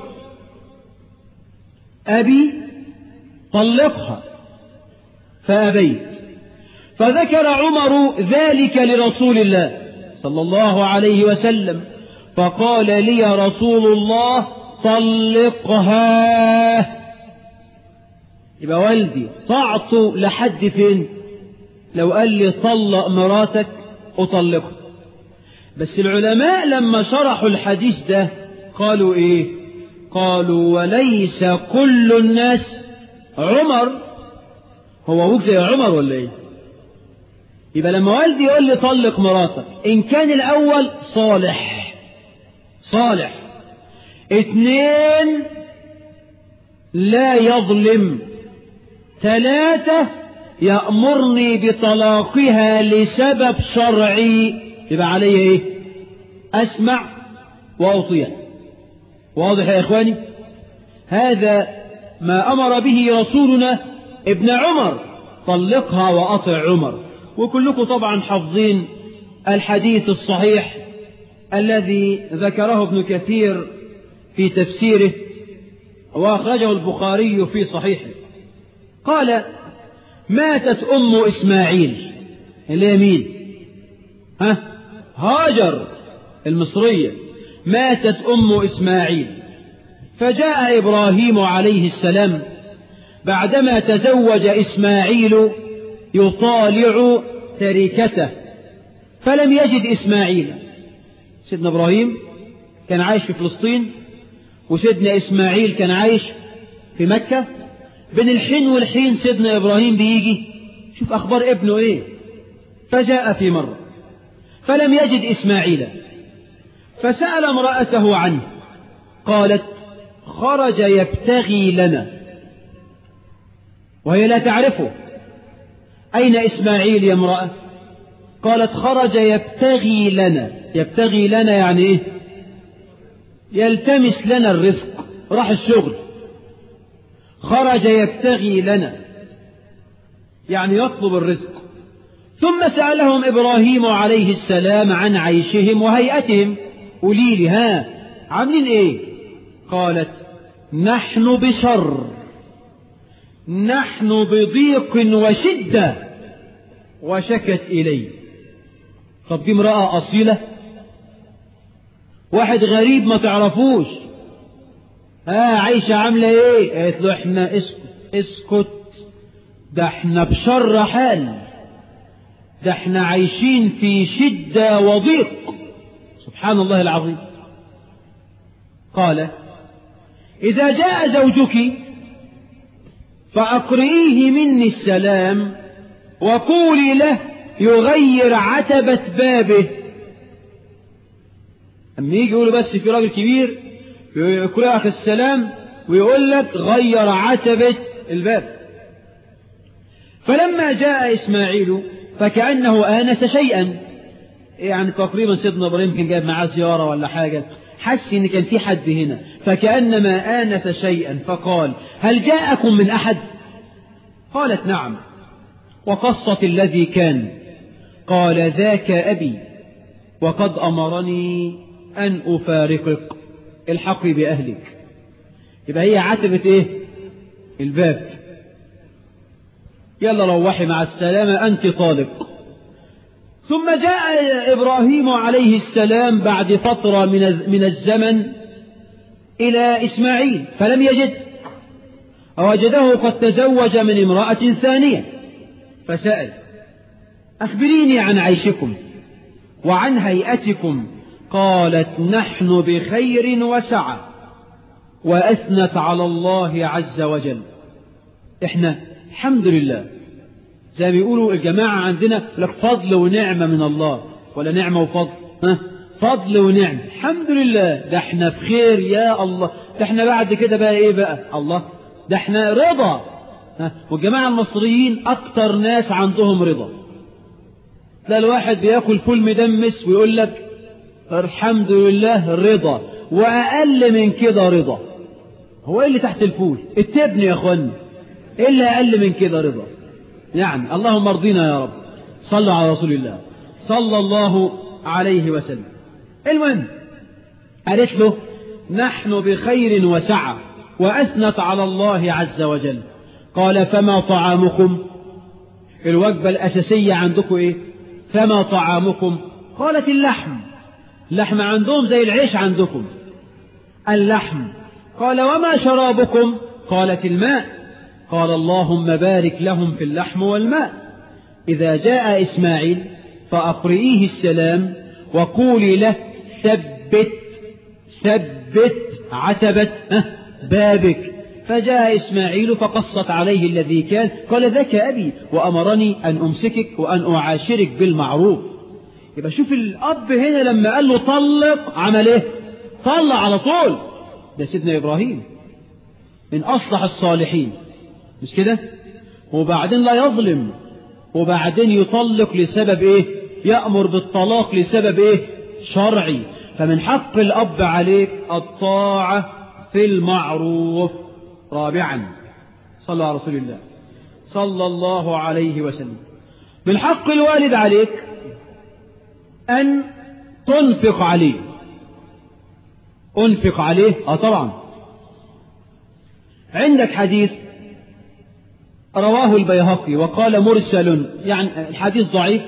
أبي طلقها فأبيت فذكر عمر ذلك لرسول الله صلى الله عليه وسلم فقال لي رسول الله طلقها يبقى والدي طعته لحد فين لو قال لي طلق مراتك أطلقها بس العلماء لما شرحوا الحديث ده قالوا ايه قالوا وليس كل الناس عمر هو ابوك زي عمر ولا ايه يبقى لما والدي يقول لي طلق مراتك ان كان الاول صالح صالح اتنين لا يظلم ثلاثة يأمرني بطلاقها لسبب شرعي يبقى علي ايه اسمع واطيع واضح يا اخواني هذا ما امر به رسولنا ابن عمر طلقها واطع عمر وكلكم طبعا حافظين الحديث الصحيح الذي ذكره ابن كثير في تفسيره واخرجه البخاري في صحيحه قال ماتت ام اسماعيل اللي هي مين ها هاجر المصرية ماتت أم إسماعيل فجاء إبراهيم عليه السلام بعدما تزوج إسماعيل يطالع تركته فلم يجد إسماعيل سيدنا إبراهيم كان عايش في فلسطين وسيدنا إسماعيل كان عايش في مكة بين الحين والحين سيدنا إبراهيم بيجي شوف أخبار ابنه إيه فجاء في مرة فلم يجد إسماعيل فسأل امرأته عنه قالت خرج يبتغي لنا وهي لا تعرفه أين إسماعيل يا امرأة قالت خرج يبتغي لنا يبتغي لنا يعني إيه يلتمس لنا الرزق راح الشغل خرج يبتغي لنا يعني يطلب الرزق ثم سألهم إبراهيم عليه السلام عن عيشهم وهيئتهم قولي لي ها عاملين ايه قالت نحن بشر نحن بضيق وشدة وشكت إلي طب دي امرأة أصيلة واحد غريب ما تعرفوش ها عايشة عاملة ايه قالت له احنا اسكت اسكت ده احنا بشر حال ده احنا عايشين في شدة وضيق سبحان الله العظيم قال إذا جاء زوجك فأقرئيه مني السلام وقولي له يغير عتبة بابه أما يجي يقول بس في راجل كبير يقرأك السلام ويقول لك غير عتبة الباب فلما جاء إسماعيل فكأنه آنس شيئا يعني تقريبا سيدنا إبراهيم كان جايب معاه زيارة ولا حاجة حس إن كان في حد هنا فكأنما آنس شيئا فقال هل جاءكم من أحد قالت نعم وقصت الذي كان قال ذاك أبي وقد أمرني أن أفارقك الحقي بأهلك يبقى هي عتبة إيه الباب يلا روحي مع السلامة أنت طالق ثم جاء إبراهيم عليه السلام بعد فترة من من الزمن إلى إسماعيل فلم يجد وجده قد تزوج من امرأة ثانية فسأل أخبريني عن عيشكم وعن هيئتكم قالت نحن بخير وسعة وأثنت على الله عز وجل إحنا الحمد لله زي ما بيقولوا الجماعة عندنا لك فضل ونعمة من الله ولا نعمة وفضل ها فضل ونعمة الحمد لله ده احنا في خير يا الله ده احنا بعد كده بقى ايه بقى الله ده احنا رضا ها والجماعة المصريين اكتر ناس عندهم رضا تلاقي الواحد بياكل فول مدمس ويقول لك الحمد لله رضا واقل من كده رضا هو ايه اللي تحت الفول التبن يا اخوانا ايه اللي اقل من كده رضا يعني اللهم ارضنا يا رب صلوا على رسول الله صلى الله عليه وسلم المهم قالت له نحن بخير وسعة وأثنت على الله عز وجل قال فما طعامكم الوجبة الأساسية عندكم إيه فما طعامكم قالت اللحم اللحم عندهم زي العيش عندكم اللحم قال وما شرابكم قالت الماء قال اللهم بارك لهم في اللحم والماء إذا جاء إسماعيل فأقرئيه السلام وقولي له ثبت ثبت عتبة بابك فجاء إسماعيل فقصت عليه الذي كان قال ذاك أبي وأمرني أن أمسكك وأن أعاشرك بالمعروف يبقى شوف الأب هنا لما قال له طلق عمل إيه طلق على طول ده سيدنا إبراهيم من أصلح الصالحين مش كده وبعدين لا يظلم وبعدين يطلق لسبب ايه يأمر بالطلاق لسبب ايه شرعي فمن حق الأب عليك الطاعة في المعروف رابعا صلى على رسول الله صلى الله عليه وسلم من حق الوالد عليك أن تنفق عليه أنفق عليه آه طبعا عندك حديث رواه البيهقي وقال مرسل يعني الحديث ضعيف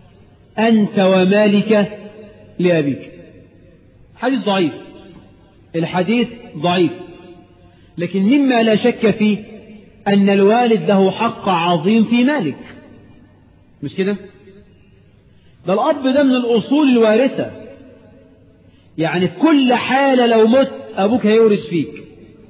أنت ومالك لأبيك حديث ضعيف الحديث ضعيف لكن مما لا شك فيه أن الوالد له حق عظيم في مالك مش كده ده الأب ده من الأصول الوارثة يعني في كل حالة لو مت أبوك هيورث فيك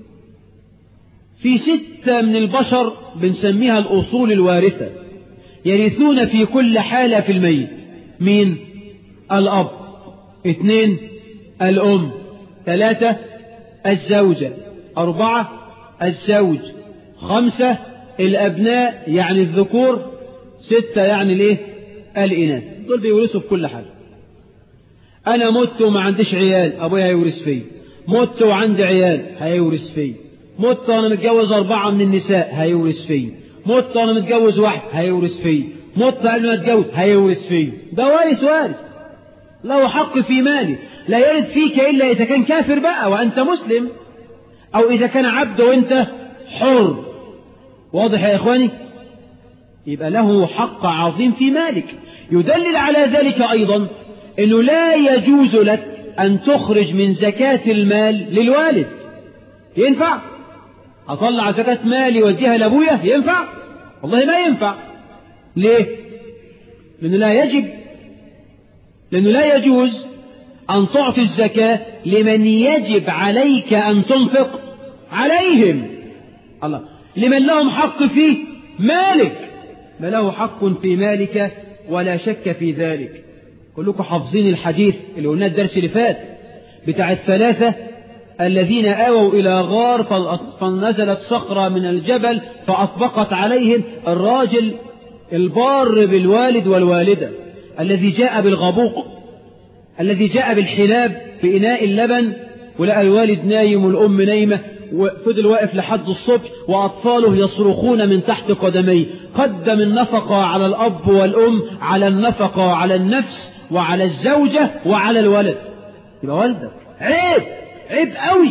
في ستة من البشر بنسميها الأصول الوارثة يرثون في كل حالة في الميت مين الأب اثنين الأم ثلاثة الزوجة أربعة الزوج خمسة الأبناء يعني الذكور ستة يعني الايه الإناث دول بيورثوا في كل حاجة أنا مت وما عنديش عيال أبويا هيورث فيا مت وعندي عيال هيورث فيا مت وأنا متجوز أربعة من النساء هيورث فيا مت وأنا متجوز واحد هيورث فيا مت قبل ما اتجوز هيورث فيا ده وارث وارث له حق في مالي لا يرث فيك إلا إذا كان كافر بقى وأنت مسلم أو إذا كان عبد وأنت حر واضح يا إخواني يبقى له حق عظيم في مالك يدلل على ذلك أيضا أنه لا يجوز لك أن تخرج من زكاة المال للوالد ينفع أطلع زكاة مالي واديها لأبويا ينفع والله ما ينفع ليه لأنه لا يجب لأنه لا يجوز أن تعطي الزكاة لمن يجب عليك أن تنفق عليهم الله لمن لهم حق فيه مالك ما له حق في مالك ولا شك في ذلك كلكم حافظين الحديث اللي قلناه الدرس اللي فات بتاع الثلاثة الذين آووا إلى غار فنزلت صخرة من الجبل فأطبقت عليهم الراجل البار بالوالد والوالدة الذي جاء بالغبوق الذي جاء بالحلاب بإناء اللبن ولقى الوالد نايم والأم نايمة وفضل واقف لحد الصبح وأطفاله يصرخون من تحت قدميه قدم النفقة على الأب والأم على النفقة على النفس وعلى الزوجة وعلى الولد يبقى والدك عيب عيب قوي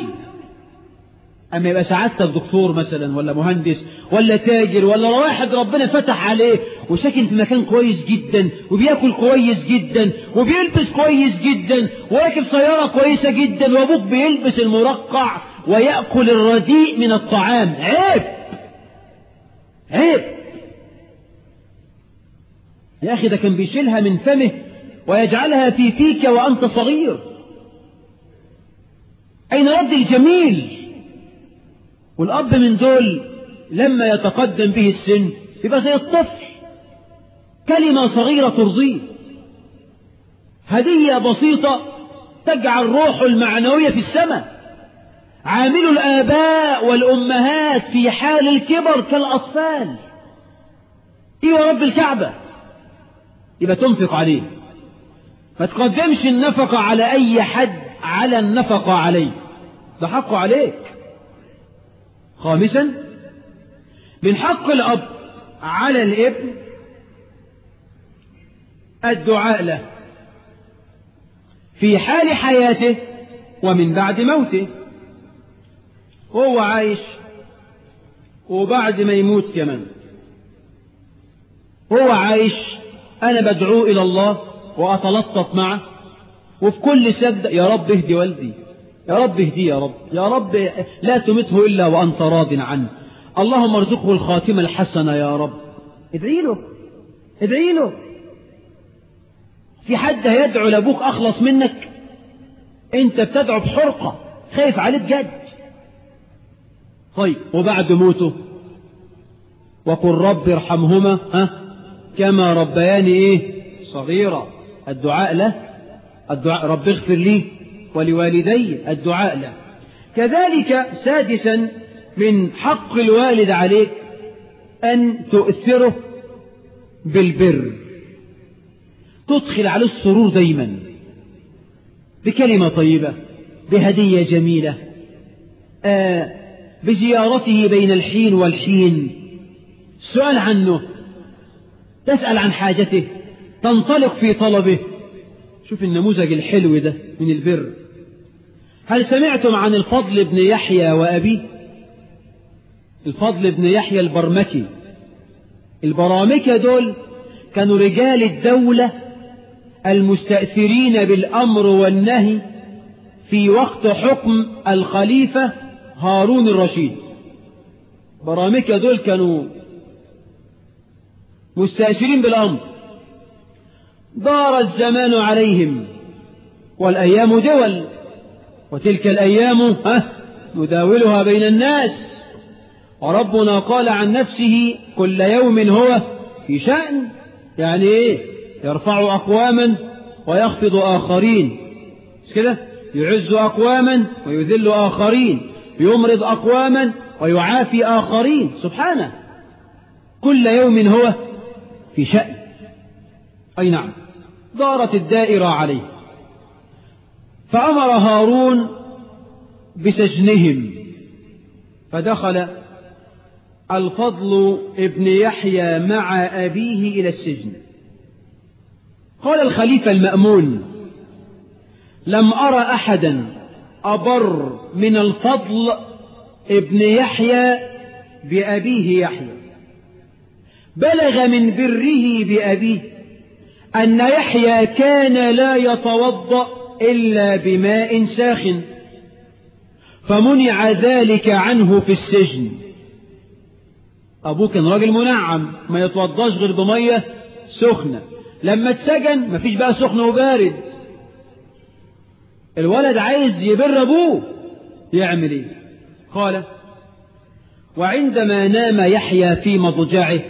أما يبقى سعادتك دكتور مثلا ولا مهندس ولا تاجر ولا واحد ربنا فتح عليه وساكن في مكان كويس جدا وبياكل كويس جدا وبيلبس كويس جدا وراكب سيارة كويسة جدا وابوك بيلبس المرقع ويأكل الرديء من الطعام عيب عيب يا أخي ده كان بيشيلها من فمه ويجعلها في فيك وأنت صغير أين رد الجميل والأب من دول لما يتقدم به السن يبقى زي الطفل كلمة صغيرة ترضيه هدية بسيطة تجعل روحه المعنوية في السماء عامل الآباء والأمهات في حال الكبر كالأطفال إيه رب الكعبة يبقى تنفق عليه ما تقدمش النفقة على أي حد على النفقة عليه ده حقه عليك خامسا من حق الأب على الابن الدعاء له في حال حياته ومن بعد موته وهو عايش وبعد ما يموت كمان هو عايش أنا بدعو إلى الله وأتلطف معه وفي كل سجدة يا رب اهدي والدي يا رب اهدي يا رب يا رب لا تمته إلا وأنت راض عنه اللهم ارزقه الخاتمة الحسنة يا رب ادعي له ادعي له في حد هيدعو لأبوك أخلص منك انت بتدعو بحرقة خايف عليه بجد طيب وبعد موته وقل رب ارحمهما ها كما ربياني ايه صغيرة الدعاء له الدعاء رب اغفر لي ولوالدي الدعاء له كذلك سادسا من حق الوالد عليك أن تؤثره بالبر تدخل عليه السرور دايما بكلمة طيبة بهدية جميلة آه بزيارته بين الحين والحين السؤال عنه تسأل عن حاجته تنطلق في طلبه شوف النموذج الحلو ده من البر هل سمعتم عن الفضل بن يحيى وأبيه الفضل بن يحيى البرمكي البرامكة دول كانوا رجال الدولة المستأثرين بالأمر والنهي في وقت حكم الخليفة هارون الرشيد برامكة دول كانوا مستأثرين بالأمر دار الزمان عليهم والأيام دول وتلك الأيام ها نداولها بين الناس وربنا قال عن نفسه كل يوم هو في شأن يعني ايه يرفع أقواما ويخفض آخرين مش كده يعز أقواما ويذل آخرين يمرض أقواما ويعافي آخرين سبحانه كل يوم هو في شأن أي نعم دارت الدائرة عليه فأمر هارون بسجنهم فدخل الفضل ابن يحيى مع أبيه إلى السجن قال الخليفة المأمون لم أرى أحدا أبر من الفضل ابن يحيى بأبيه يحيى بلغ من بره بأبيه أن يحيى كان لا يتوضأ إلا بماء ساخن فمنع ذلك عنه في السجن أبوه كان راجل منعم ما يتوضاش غير بمية سخنة لما اتسجن مفيش بقى سخن وبارد الولد عايز يبر أبوه يعمل ايه قال وعندما نام يحيى في مضجعه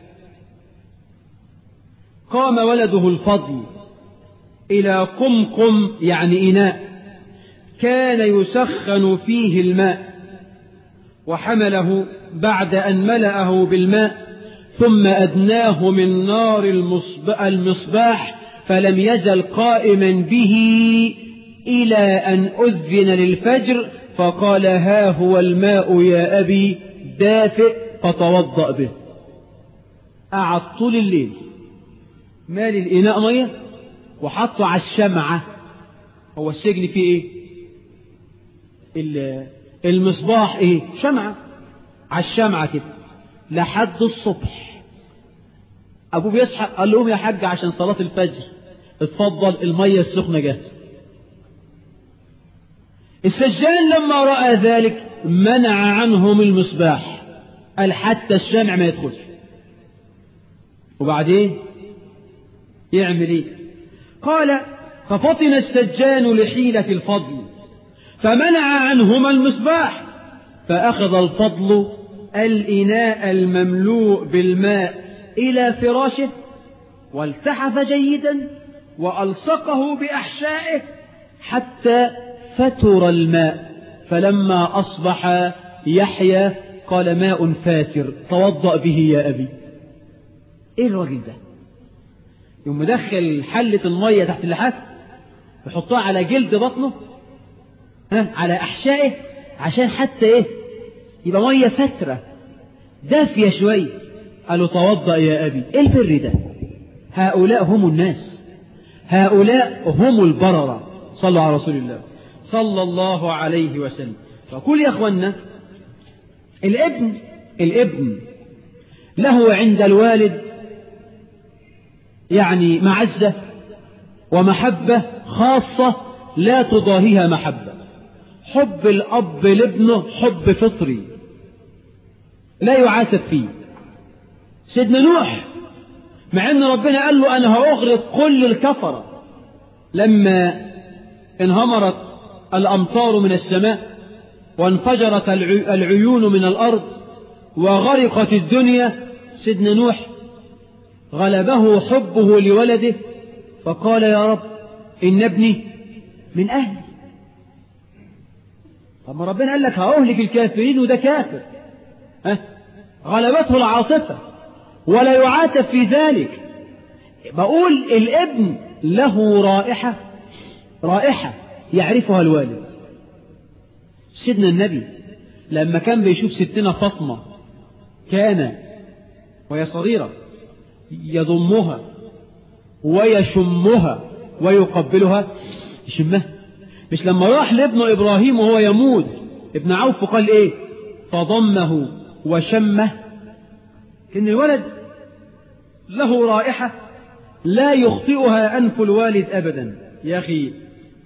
قام ولده الفضل إلى قمقم يعني إناء كان يسخن فيه الماء وحمله بعد أن ملأه بالماء ثم أدناه من نار المصباح فلم يزل قائما به إلى أن أذن للفجر فقال ها هو الماء يا أبي دافئ فتوضأ به قعد طول الليل مال الإناء مية وحطه على الشمعة هو السجن فيه ايه المصباح ايه شمعة على الشمعة كده لحد الصبح ابوه بيصحى قال لهم يا حاج عشان صلاة الفجر اتفضل المية السخنة جاهزة السجان لما رأى ذلك منع عنهم المصباح قال حتى الشمع ما يدخلش وبعدين يعمل ايه قال ففطن السجان لحيلة الفضل فمنع عنهما المصباح فأخذ الفضل الإناء المملوء بالماء إلى فراشه والتحف جيدا وألصقه بأحشائه حتى فتر الماء فلما أصبح يحيى قال ماء فاتر توضأ به يا أبي إيه الراجل ده يوم مدخل حلة المية تحت اللحاف يحطها على جلد بطنه ها على أحشائه عشان حتى إيه يبقى مية فترة دافية شوية قالوا توضأ يا أبي إيه البر ده هؤلاء هم الناس هؤلاء هم البررة صلوا على رسول الله صلى الله عليه وسلم فقول يا أخوانا الابن الابن له عند الوالد يعني معزة ومحبة خاصة لا تضاهيها محبة حب الأب لابنه حب فطري لا يعاتب فيه سيدنا نوح مع ان ربنا قال له انا هاغرق كل الكفرة لما انهمرت الامطار من السماء وانفجرت العيون من الارض وغرقت الدنيا سيدنا نوح غلبه حبه لولده فقال يا رب إن ابني من أهلي طب ما ربنا قال لك هأهلك الكافرين وده كافر ها غلبته العاطفة ولا يعاتب في ذلك بقول الابن له رائحة رائحة يعرفها الوالد سيدنا النبي لما كان بيشوف ستنا فاطمة كان وهي صغيرة يضمها ويشمها ويقبلها يشمها مش لما راح لابنه إبراهيم وهو يموت ابن عوف قال إيه فضمه وشمه إن الولد له رائحة لا يخطئها أنف الوالد أبدا يا أخي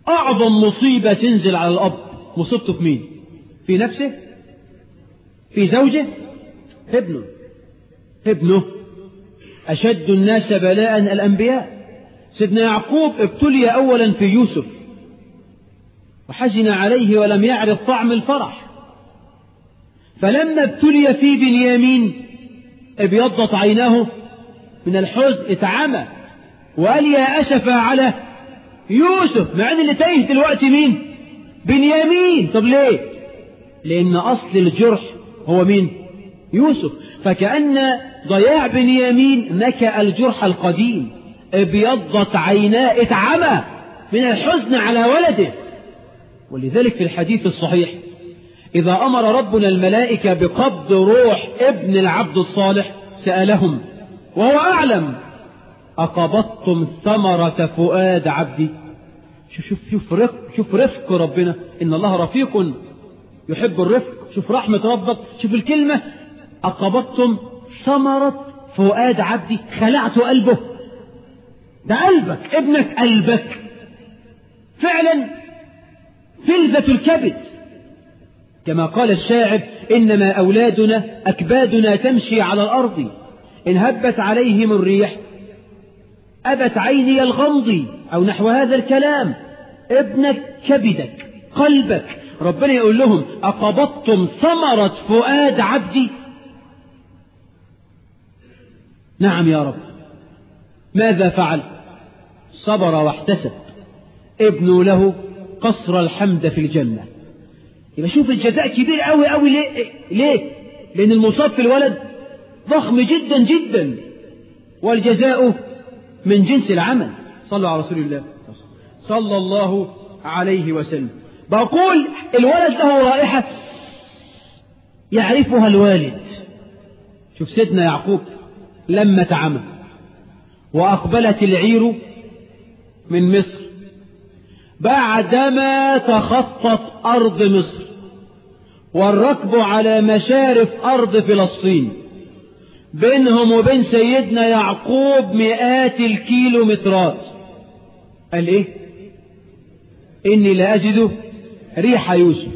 أعظم مصيبة تنزل على الأب مصيبته في مين في نفسه في زوجه في ابنه في ابنه أشد الناس بلاء الأنبياء سيدنا يعقوب ابتلي أولا في يوسف وحزن عليه ولم يعرف طعم الفرح فلما ابتلي في بنيامين ابيضت عيناه من الحزن اتعمى وقال يا أسف على يوسف مع ان اللي تايه دلوقتي مين بنيامين طب ليه لأن أصل الجرح هو مين يوسف فكأن ضياع بنيامين نكأ الجرح القديم ابيضت عيناه اتعمى من الحزن على ولده ولذلك في الحديث الصحيح إذا أمر ربنا الملائكة بقبض روح ابن العبد الصالح سألهم وهو أعلم أقبضتم ثمرة فؤاد عبدي شوف شوف شوف رفق شوف رفق ربنا إن الله رفيق يحب الرفق شوف رحمة ربك شوف الكلمة أقبضتم ثمرة فؤاد عبدي خلعت قلبه ده قلبك ابنك قلبك فعلا فلذة الكبد كما قال الشاعر إنما أولادنا أكبادنا تمشي على الأرض إن هبت عليهم الريح أبت عيني الغمض أو نحو هذا الكلام ابنك كبدك قلبك ربنا يقول لهم أقبضتم ثمرة فؤاد عبدي نعم يا رب ماذا فعل صبر واحتسب ابن له قصر الحمد في الجنة يبقى شوف الجزاء كبير قوي قوي ليه ليه لأن المصاب في الولد ضخم جدا جدا والجزاء من جنس العمل صلوا على رسول الله صلى الله عليه وسلم بقول الولد له رائحة يعرفها الوالد شوف سيدنا يعقوب لما تعمى وأقبلت العير من مصر بعدما تخطت أرض مصر والركب على مشارف أرض فلسطين بينهم وبين سيدنا يعقوب مئات الكيلومترات قال ايه اني لاجد ريح يوسف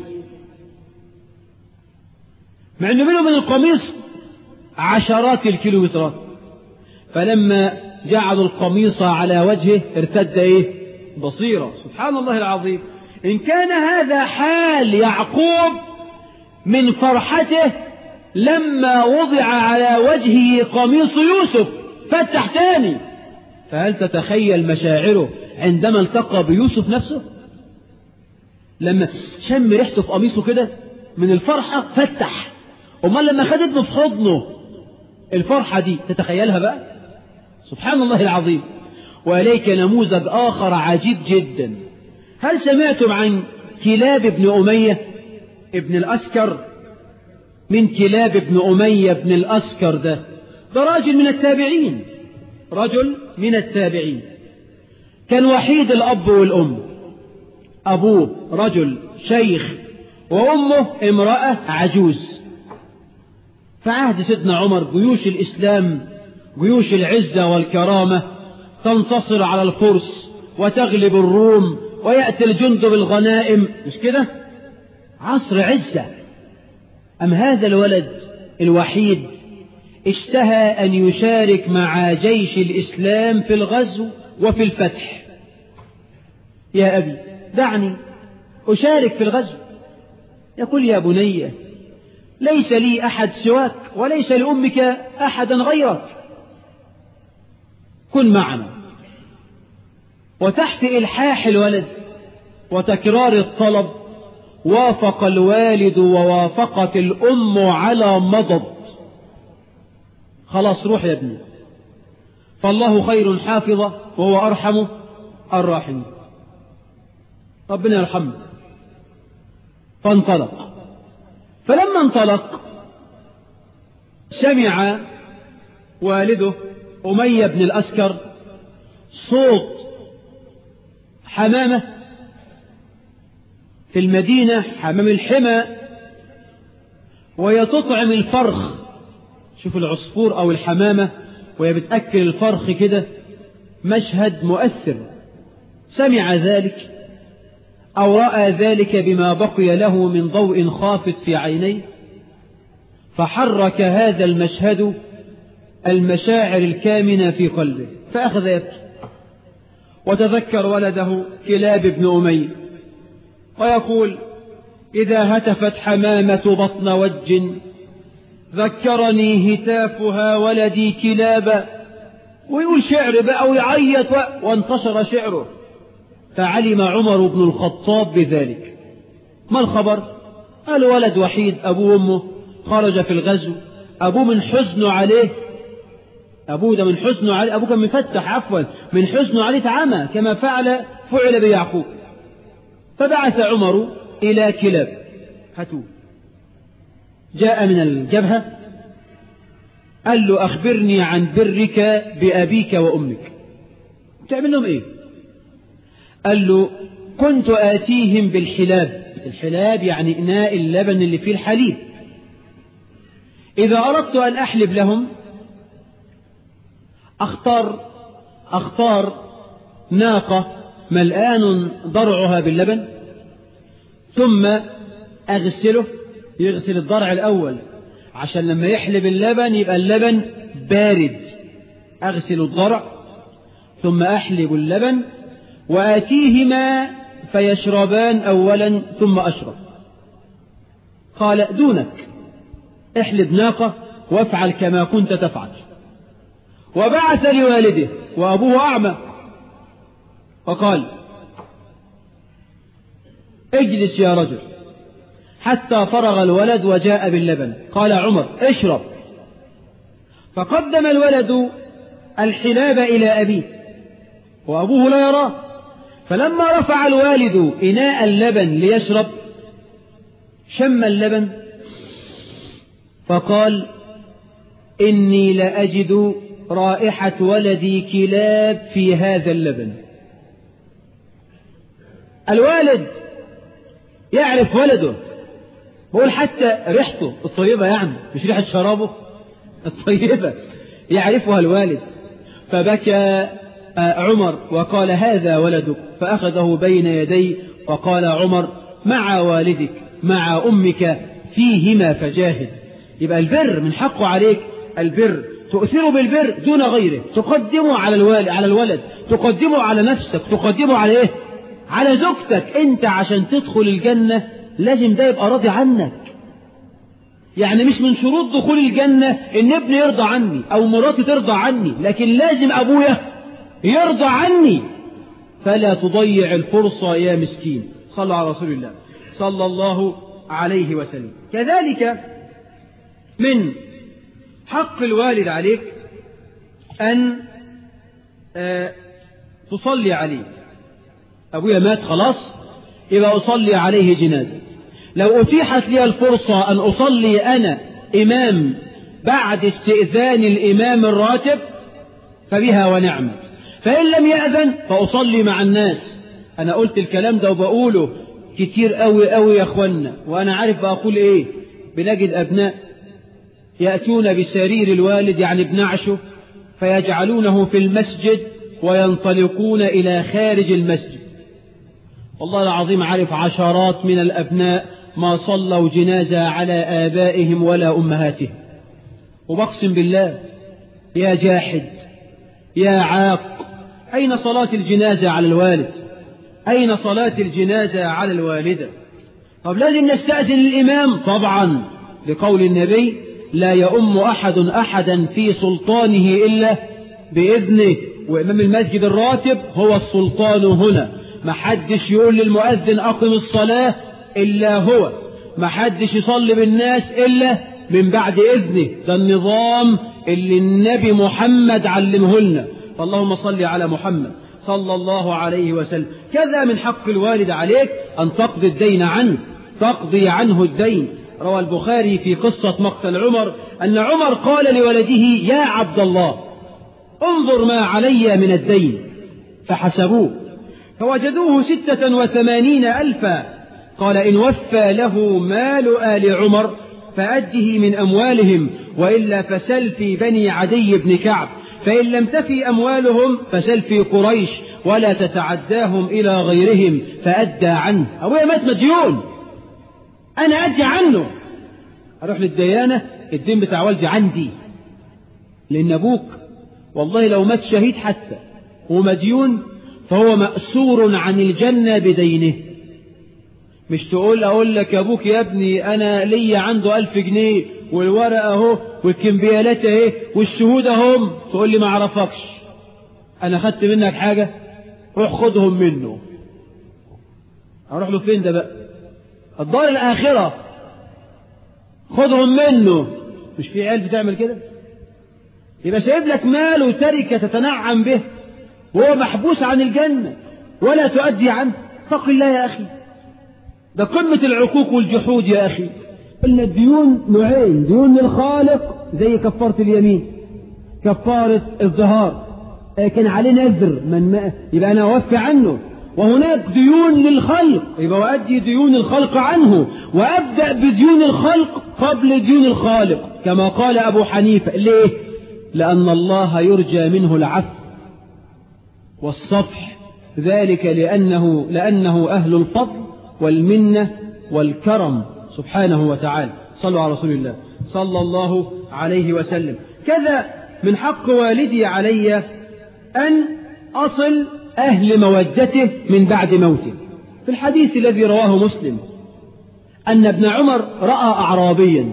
مع انه بينه وبين القميص عشرات الكيلومترات فلما جعلوا القميص على وجهه ارتد ايه بصيرة سبحان الله العظيم ان كان هذا حال يعقوب من فرحته لما وضع على وجهه قميص يوسف فتح تاني فهل تتخيل مشاعره عندما التقى بيوسف نفسه لما شم ريحته في قميصه كده من الفرحة فتح امال لما خد ابنه في حضنه الفرحة دي تتخيلها بقى سبحان الله العظيم وإليك نموذج آخر عجيب جدا هل سمعتم عن كلاب ابن أمية ابن الأسكر من كلاب ابن أمية ابن الأسكر ده ده راجل من التابعين رجل من التابعين كان وحيد الأب والأم أبوه رجل شيخ وأمه امرأة عجوز فعهد سيدنا عمر جيوش الإسلام جيوش العزة والكرامة تنتصر على الفرس وتغلب الروم ويأتي الجند بالغنائم مش كده عصر عزة أم هذا الولد الوحيد اشتهى أن يشارك مع جيش الإسلام في الغزو وفي الفتح يا أبي دعني أشارك في الغزو يقول يا بني ليس لي أحد سواك وليس لأمك أحدا غيرك كن معنا وتحت إلحاح الولد وتكرار الطلب وافق الوالد ووافقت الأم على مضض خلاص روح يا ابني فالله خير حافظة وهو أرحم الراحمين ربنا يرحمه فانطلق فلما انطلق سمع والده أمية بن الأسكر صوت حمامة في المدينة حمام الحمى وهي تطعم الفرخ شوف العصفور أو الحمامة وهي بتأكل الفرخ كده مشهد مؤثر سمع ذلك أو رأى ذلك بما بقي له من ضوء خافت في عينيه فحرك هذا المشهد المشاعر الكامنة في قلبه فأخذ يبكي وتذكر ولده كلاب بن أمي ويقول إذا هتفت حمامة بطن وج ذكرني هتافها ولدي كلابا ويقول شعر بقى ويعيط وانتشر شعره فعلم عمر بن الخطاب بذلك ما الخبر قال ولد وحيد أبوه وأمه خرج في الغزو أبوه من حزنه عليه أبوه ده من حزنه عليه أبوه كان مفتح عفوا من حزنه عليه تعمى كما فعل فعل بيعقوب فبعث عمر إلى كلاب هاتوه جاء من الجبهة قال له أخبرني عن برك بأبيك وأمك تعمل لهم إيه قال له كنت آتيهم بالحلاب الحلاب يعني إناء اللبن اللي فيه الحليب إذا أردت أن أحلب لهم أختار أختار ناقة ملآن ضرعها باللبن ثم أغسله يغسل الضرع الأول عشان لما يحلب اللبن يبقى اللبن بارد أغسل الضرع ثم أحلب اللبن وآتيهما فيشربان أولا ثم أشرب قال دونك احلب ناقة وافعل كما كنت تفعل وبعث لوالده وأبوه أعمى وقال اجلس يا رجل حتى فرغ الولد وجاء باللبن قال عمر اشرب فقدم الولد الحلاب إلى أبيه وأبوه لا يراه فلما رفع الوالد إناء اللبن ليشرب شم اللبن فقال إني لأجد رائحة ولدي كلاب في هذا اللبن الوالد يعرف ولده بقول حتى ريحته الطيبة يعني مش ريحة شرابه الطيبة يعرفها الوالد فبكى عمر وقال هذا ولدك فأخذه بين يديه وقال عمر مع والدك مع أمك فيهما فجاهد يبقى البر من حقه عليك البر تؤثر بالبر دون غيره تقدمه على الوالد على الولد تقدمه على نفسك تقدمه على ايه على زوجتك انت عشان تدخل الجنة لازم ده يبقى راضي عنك يعني مش من شروط دخول الجنة ان ابني يرضى عني او مراتي ترضى عني لكن لازم ابويا يرضى عني فلا تضيع الفرصة يا مسكين صلوا على رسول الله صلى الله عليه وسلم كذلك من حق الوالد عليك أن آه تصلي عليه أبويا مات خلاص يبقى أصلي عليه جنازة لو أتيحت لي الفرصة أن أصلي أنا إمام بعد استئذان الإمام الراتب فبها ونعمت فإن لم يأذن فأصلي مع الناس أنا قلت الكلام ده وبقوله كتير قوي قوي يا أخوانا وأنا عارف بقول إيه بنجد أبناء يأتون بسرير الوالد يعني بنعشه فيجعلونه في المسجد وينطلقون إلى خارج المسجد والله العظيم عارف عشرات من الأبناء ما صلوا جنازة على آبائهم ولا أمهاتهم وبقسم بالله يا جاحد يا عاق أين صلاة الجنازة على الوالد أين صلاة الجنازة على الوالدة طب لازم نستأذن الإمام طبعا لقول النبي لا يؤم أحد أحدا في سلطانه إلا بإذنه وإمام المسجد الراتب هو السلطان هنا ما حدش يقول للمؤذن أقم الصلاة إلا هو ما حدش يصلي بالناس إلا من بعد إذنه ده النظام اللي النبي محمد علمه لنا فاللهم صل على محمد صلى الله عليه وسلم كذا من حق الوالد عليك أن تقضي الدين عنه تقضي عنه الدين روى البخاري في قصة مقتل عمر أن عمر قال لولده يا عبد الله انظر ما علي من الدين فحسبوه فوجدوه ستة وثمانين ألفا قال إن وفى له مال آل عمر فأده من أموالهم وإلا فسل في بني عدي بن كعب فإن لم تفي أموالهم فسل في قريش ولا تتعداهم إلى غيرهم فأدى عنه أبويا مات مديون أنا أدي عنه أروح للديانة الدين بتاع والدي عندي لأن أبوك والله لو مات شهيد حتى ومديون فهو مأسور عن الجنة بدينه مش تقول أقول لك يا أبوك يا ابني أنا ليا عنده ألف جنيه والورقة أهو والكمبيالات أهي والشهود أهم تقول لي ما أعرفكش أنا خدت منك حاجة روح خدهم منه أروح له فين ده بقى الدار الآخرة خدهم منه مش في عيال بتعمل كده يبقى سايب لك مال وتركة تتنعم به وهو محبوس عن الجنة ولا تؤدي عنه اتق الله يا أخي ده قمة العقوق والجحود يا أخي قلنا الديون نوعين ديون للخالق زي كفارة اليمين كفارة الظهار كان عليه نذر من ما يبقى أنا أوفي عنه وهناك ديون للخلق يبقى أؤدي ديون الخلق عنه وأبدأ بديون الخلق قبل ديون الخالق كما قال أبو حنيفة ليه؟ لأن الله يرجى منه العفو والصفح ذلك لأنه, لأنه أهل الفضل والمنة والكرم سبحانه وتعالى صلوا على رسول الله صلى الله عليه وسلم كذا من حق والدي علي أن أصل أهل مودته من بعد موته في الحديث الذي رواه مسلم أن ابن عمر رأى أعرابيا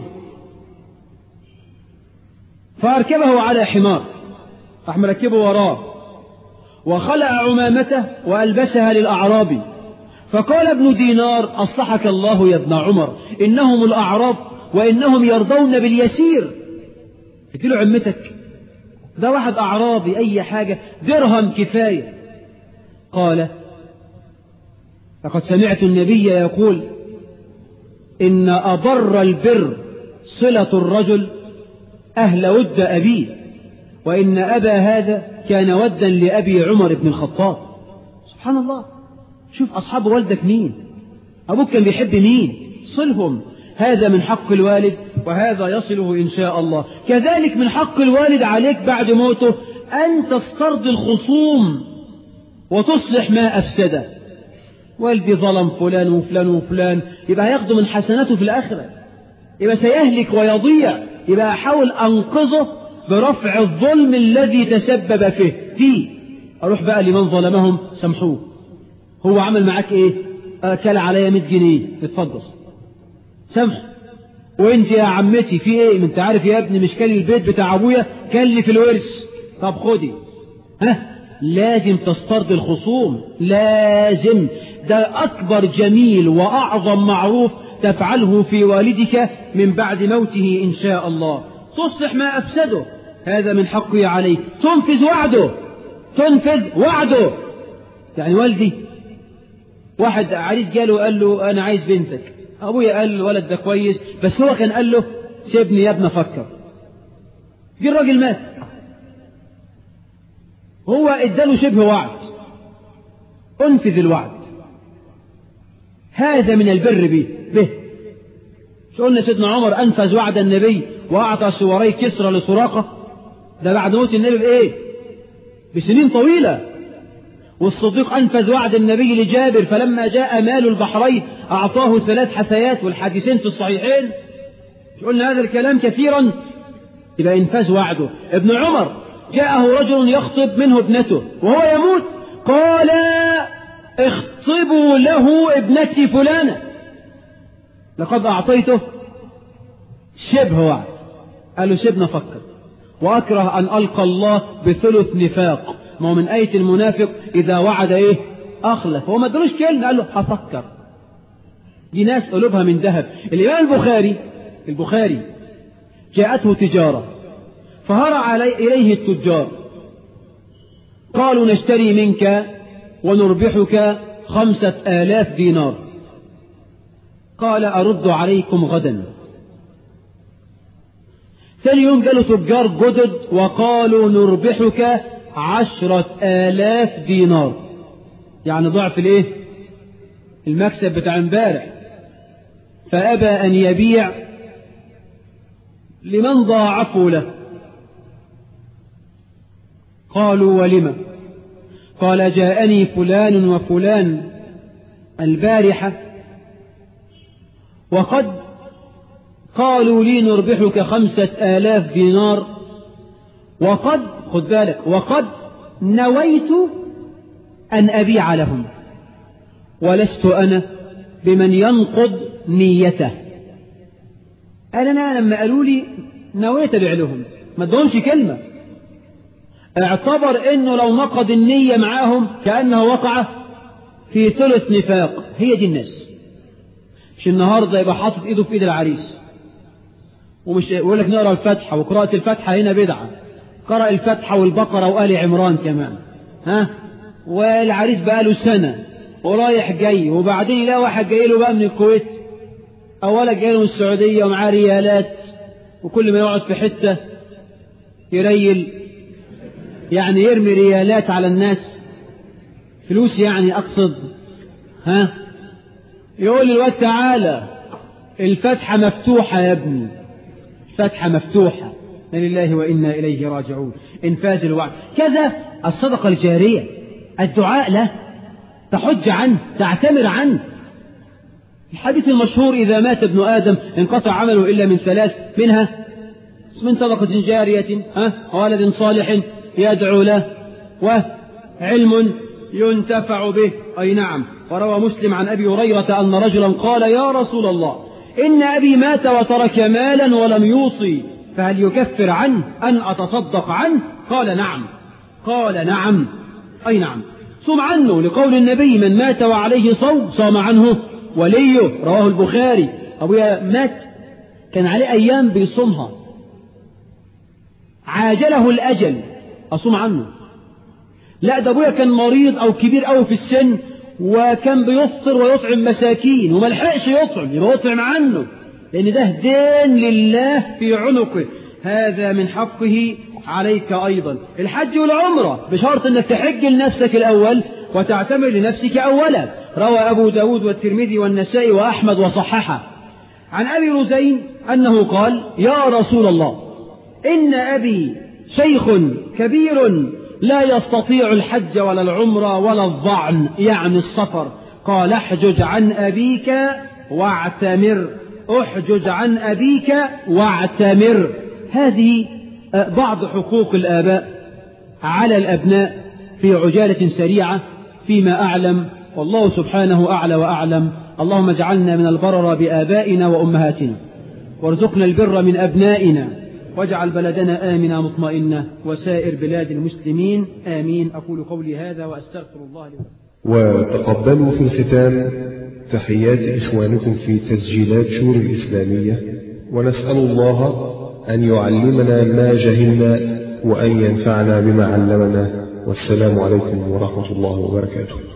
فأركبه على حمار راح مركبه وراه وخلع عمامته وألبسها للأعرابي فقال ابن دينار أصلحك الله يا ابن عمر إنهم الأعراب وإنهم يرضون باليسير اديله عمتك ده واحد أعرابي أي حاجة درهم كفاية قال لقد سمعت النبي يقول إن أبر البر صلة الرجل أهل ود أبيه وإن أبا هذا كان ودا لأبي عمر بن الخطاب سبحان الله شوف أصحاب والدك مين أبوك كان بيحب مين صلهم هذا من حق الوالد وهذا يصله إن شاء الله كذلك من حق الوالد عليك بعد موته أن تسترضي الخصوم وتصلح ما أفسده والدي ظلم فلان وفلان وفلان يبقى هياخده من حسناته في الآخرة يبقى سيهلك ويضيع يبقى أحاول أنقذه برفع الظلم الذي تسبب فيه فيه أروح بقى لمن ظلمهم سامحوه هو عمل معاك إيه أكل عليا 100 جنيه اتفضل سامح وانت يا عمتي في ايه انت عارف يا ابني مش كان البيت بتاع ابويا كان لي في الورث طب خدي ها لازم تسترضي الخصوم لازم ده اكبر جميل واعظم معروف تفعله في والدك من بعد موته ان شاء الله تصلح ما افسده هذا من حقي عليك تنفذ وعده تنفذ وعده يعني والدي واحد عريس جاله قال له انا عايز بنتك ابويا قال الولد ده كويس بس هو كان قال له سيبني يا ابني افكر جه الراجل مات هو اداله شبه وعد انفذ الوعد هذا من البر به به شو قلنا سيدنا عمر انفذ وعد النبي واعطى سواري كسرى لسراقه ده بعد موت النبي بايه بسنين طويله والصديق أنفذ وعد النبي لجابر فلما جاء مال البحرين أعطاه ثلاث حثيات والحديثين في الصحيحين قلنا هذا الكلام كثيرا يبقى إنفاذ وعده ابن عمر جاءه رجل يخطب منه ابنته وهو يموت قال اخطبوا له ابنتي فلانة لقد أعطيته شبه وعد قال له سيبنا فكر وأكره أن ألقى الله بثلث نفاق ما هو من آية المنافق إذا وعد إيه أخلف هو ما ادروش كلمة قال له هفكر دي ناس قلوبها من ذهب الإمام البخاري البخاري جاءته تجارة فهرع علي إليه التجار قالوا نشتري منك ونربحك خمسة آلاف دينار قال أرد عليكم غدا ثاني يوم قالوا تجار جدد وقالوا نربحك عشرة آلاف دينار يعني ضعف الايه المكسب بتاع امبارح فأبى أن يبيع لمن ضاعفوا له قالوا ولم قال جاءني فلان وفلان البارحة وقد قالوا لي نربحك خمسة آلاف دينار وقد خد بالك وقد نويت أن أبيع لهم ولست أنا بمن ينقض نيته قال أنا لما قالوا لي نويت أبيع لهم ما ادهمش كلمة اعتبر انه لو نقض النية معاهم كأنه وقع في ثلث نفاق هي دي الناس مش النهاردة يبقى حاطط ايده في ايد العريس ومش يقول لك نقرا الفاتحة وقراءة الفاتحة هنا بدعة قرأ الفاتحة والبقرة وآل عمران كمان ها والعريس بقى له سنة ورايح جاي وبعدين يلاقي واحد جاي له بقى من الكويت أولا جاي له من السعودية ومعاه ريالات وكل ما يقعد في حتة يريل يعني يرمي ريالات على الناس فلوس يعني أقصد ها يقول للواد تعالى الفتحة مفتوحة يا ابني فتحة مفتوحة لله وإنا إليه راجعون إنفاذ الوعد كذا الصدقة الجارية الدعاء له تحج عنه تعتمر عنه الحديث المشهور إذا مات ابن آدم انقطع عمله إلا من ثلاث منها من صدقة جارية ها ولد صالح يدعو له وعلم ينتفع به أي نعم وروى مسلم عن أبي هريرة أن رجلا قال يا رسول الله إن أبي مات وترك مالا ولم يوصي فهل يكفر عنه أن أتصدق عنه قال نعم قال نعم أي نعم صم عنه لقول النبي من مات وعليه صوم صام عنه وليه رواه البخاري أبويا مات كان عليه أيام بيصومها عاجله الأجل أصوم عنه لا ده أبويا كان مريض أو كبير أوي في السن وكان بيفطر ويطعم مساكين وما لحقش يطعم يبقى يطعم عنه لأن ده دين لله في عنقه هذا من حقه عليك أيضا الحج والعمرة بشرط أنك تحج لنفسك الأول وتعتمر لنفسك أولا روى أبو داود والترمذي والنسائي وأحمد وصححه عن أبي رزين أنه قال يا رسول الله إن أبي شيخ كبير لا يستطيع الحج ولا العمرة ولا الظعن يعني السفر قال احجج عن أبيك واعتمر احجج عن أبيك واعتمر هذه بعض حقوق الآباء على الأبناء في عجالة سريعة فيما أعلم والله سبحانه أعلى وأعلم اللهم اجعلنا من البرر بآبائنا وأمهاتنا وارزقنا البر من أبنائنا واجعل بلدنا آمنا مطمئنا وسائر بلاد المسلمين آمين أقول قولي هذا وأستغفر الله لي وتقبلوا في الختام تحيات إخوانكم في تسجيلات شور الإسلامية ونسأل الله أن يعلمنا ما جهلنا وأن ينفعنا بما علمنا والسلام عليكم ورحمة الله وبركاته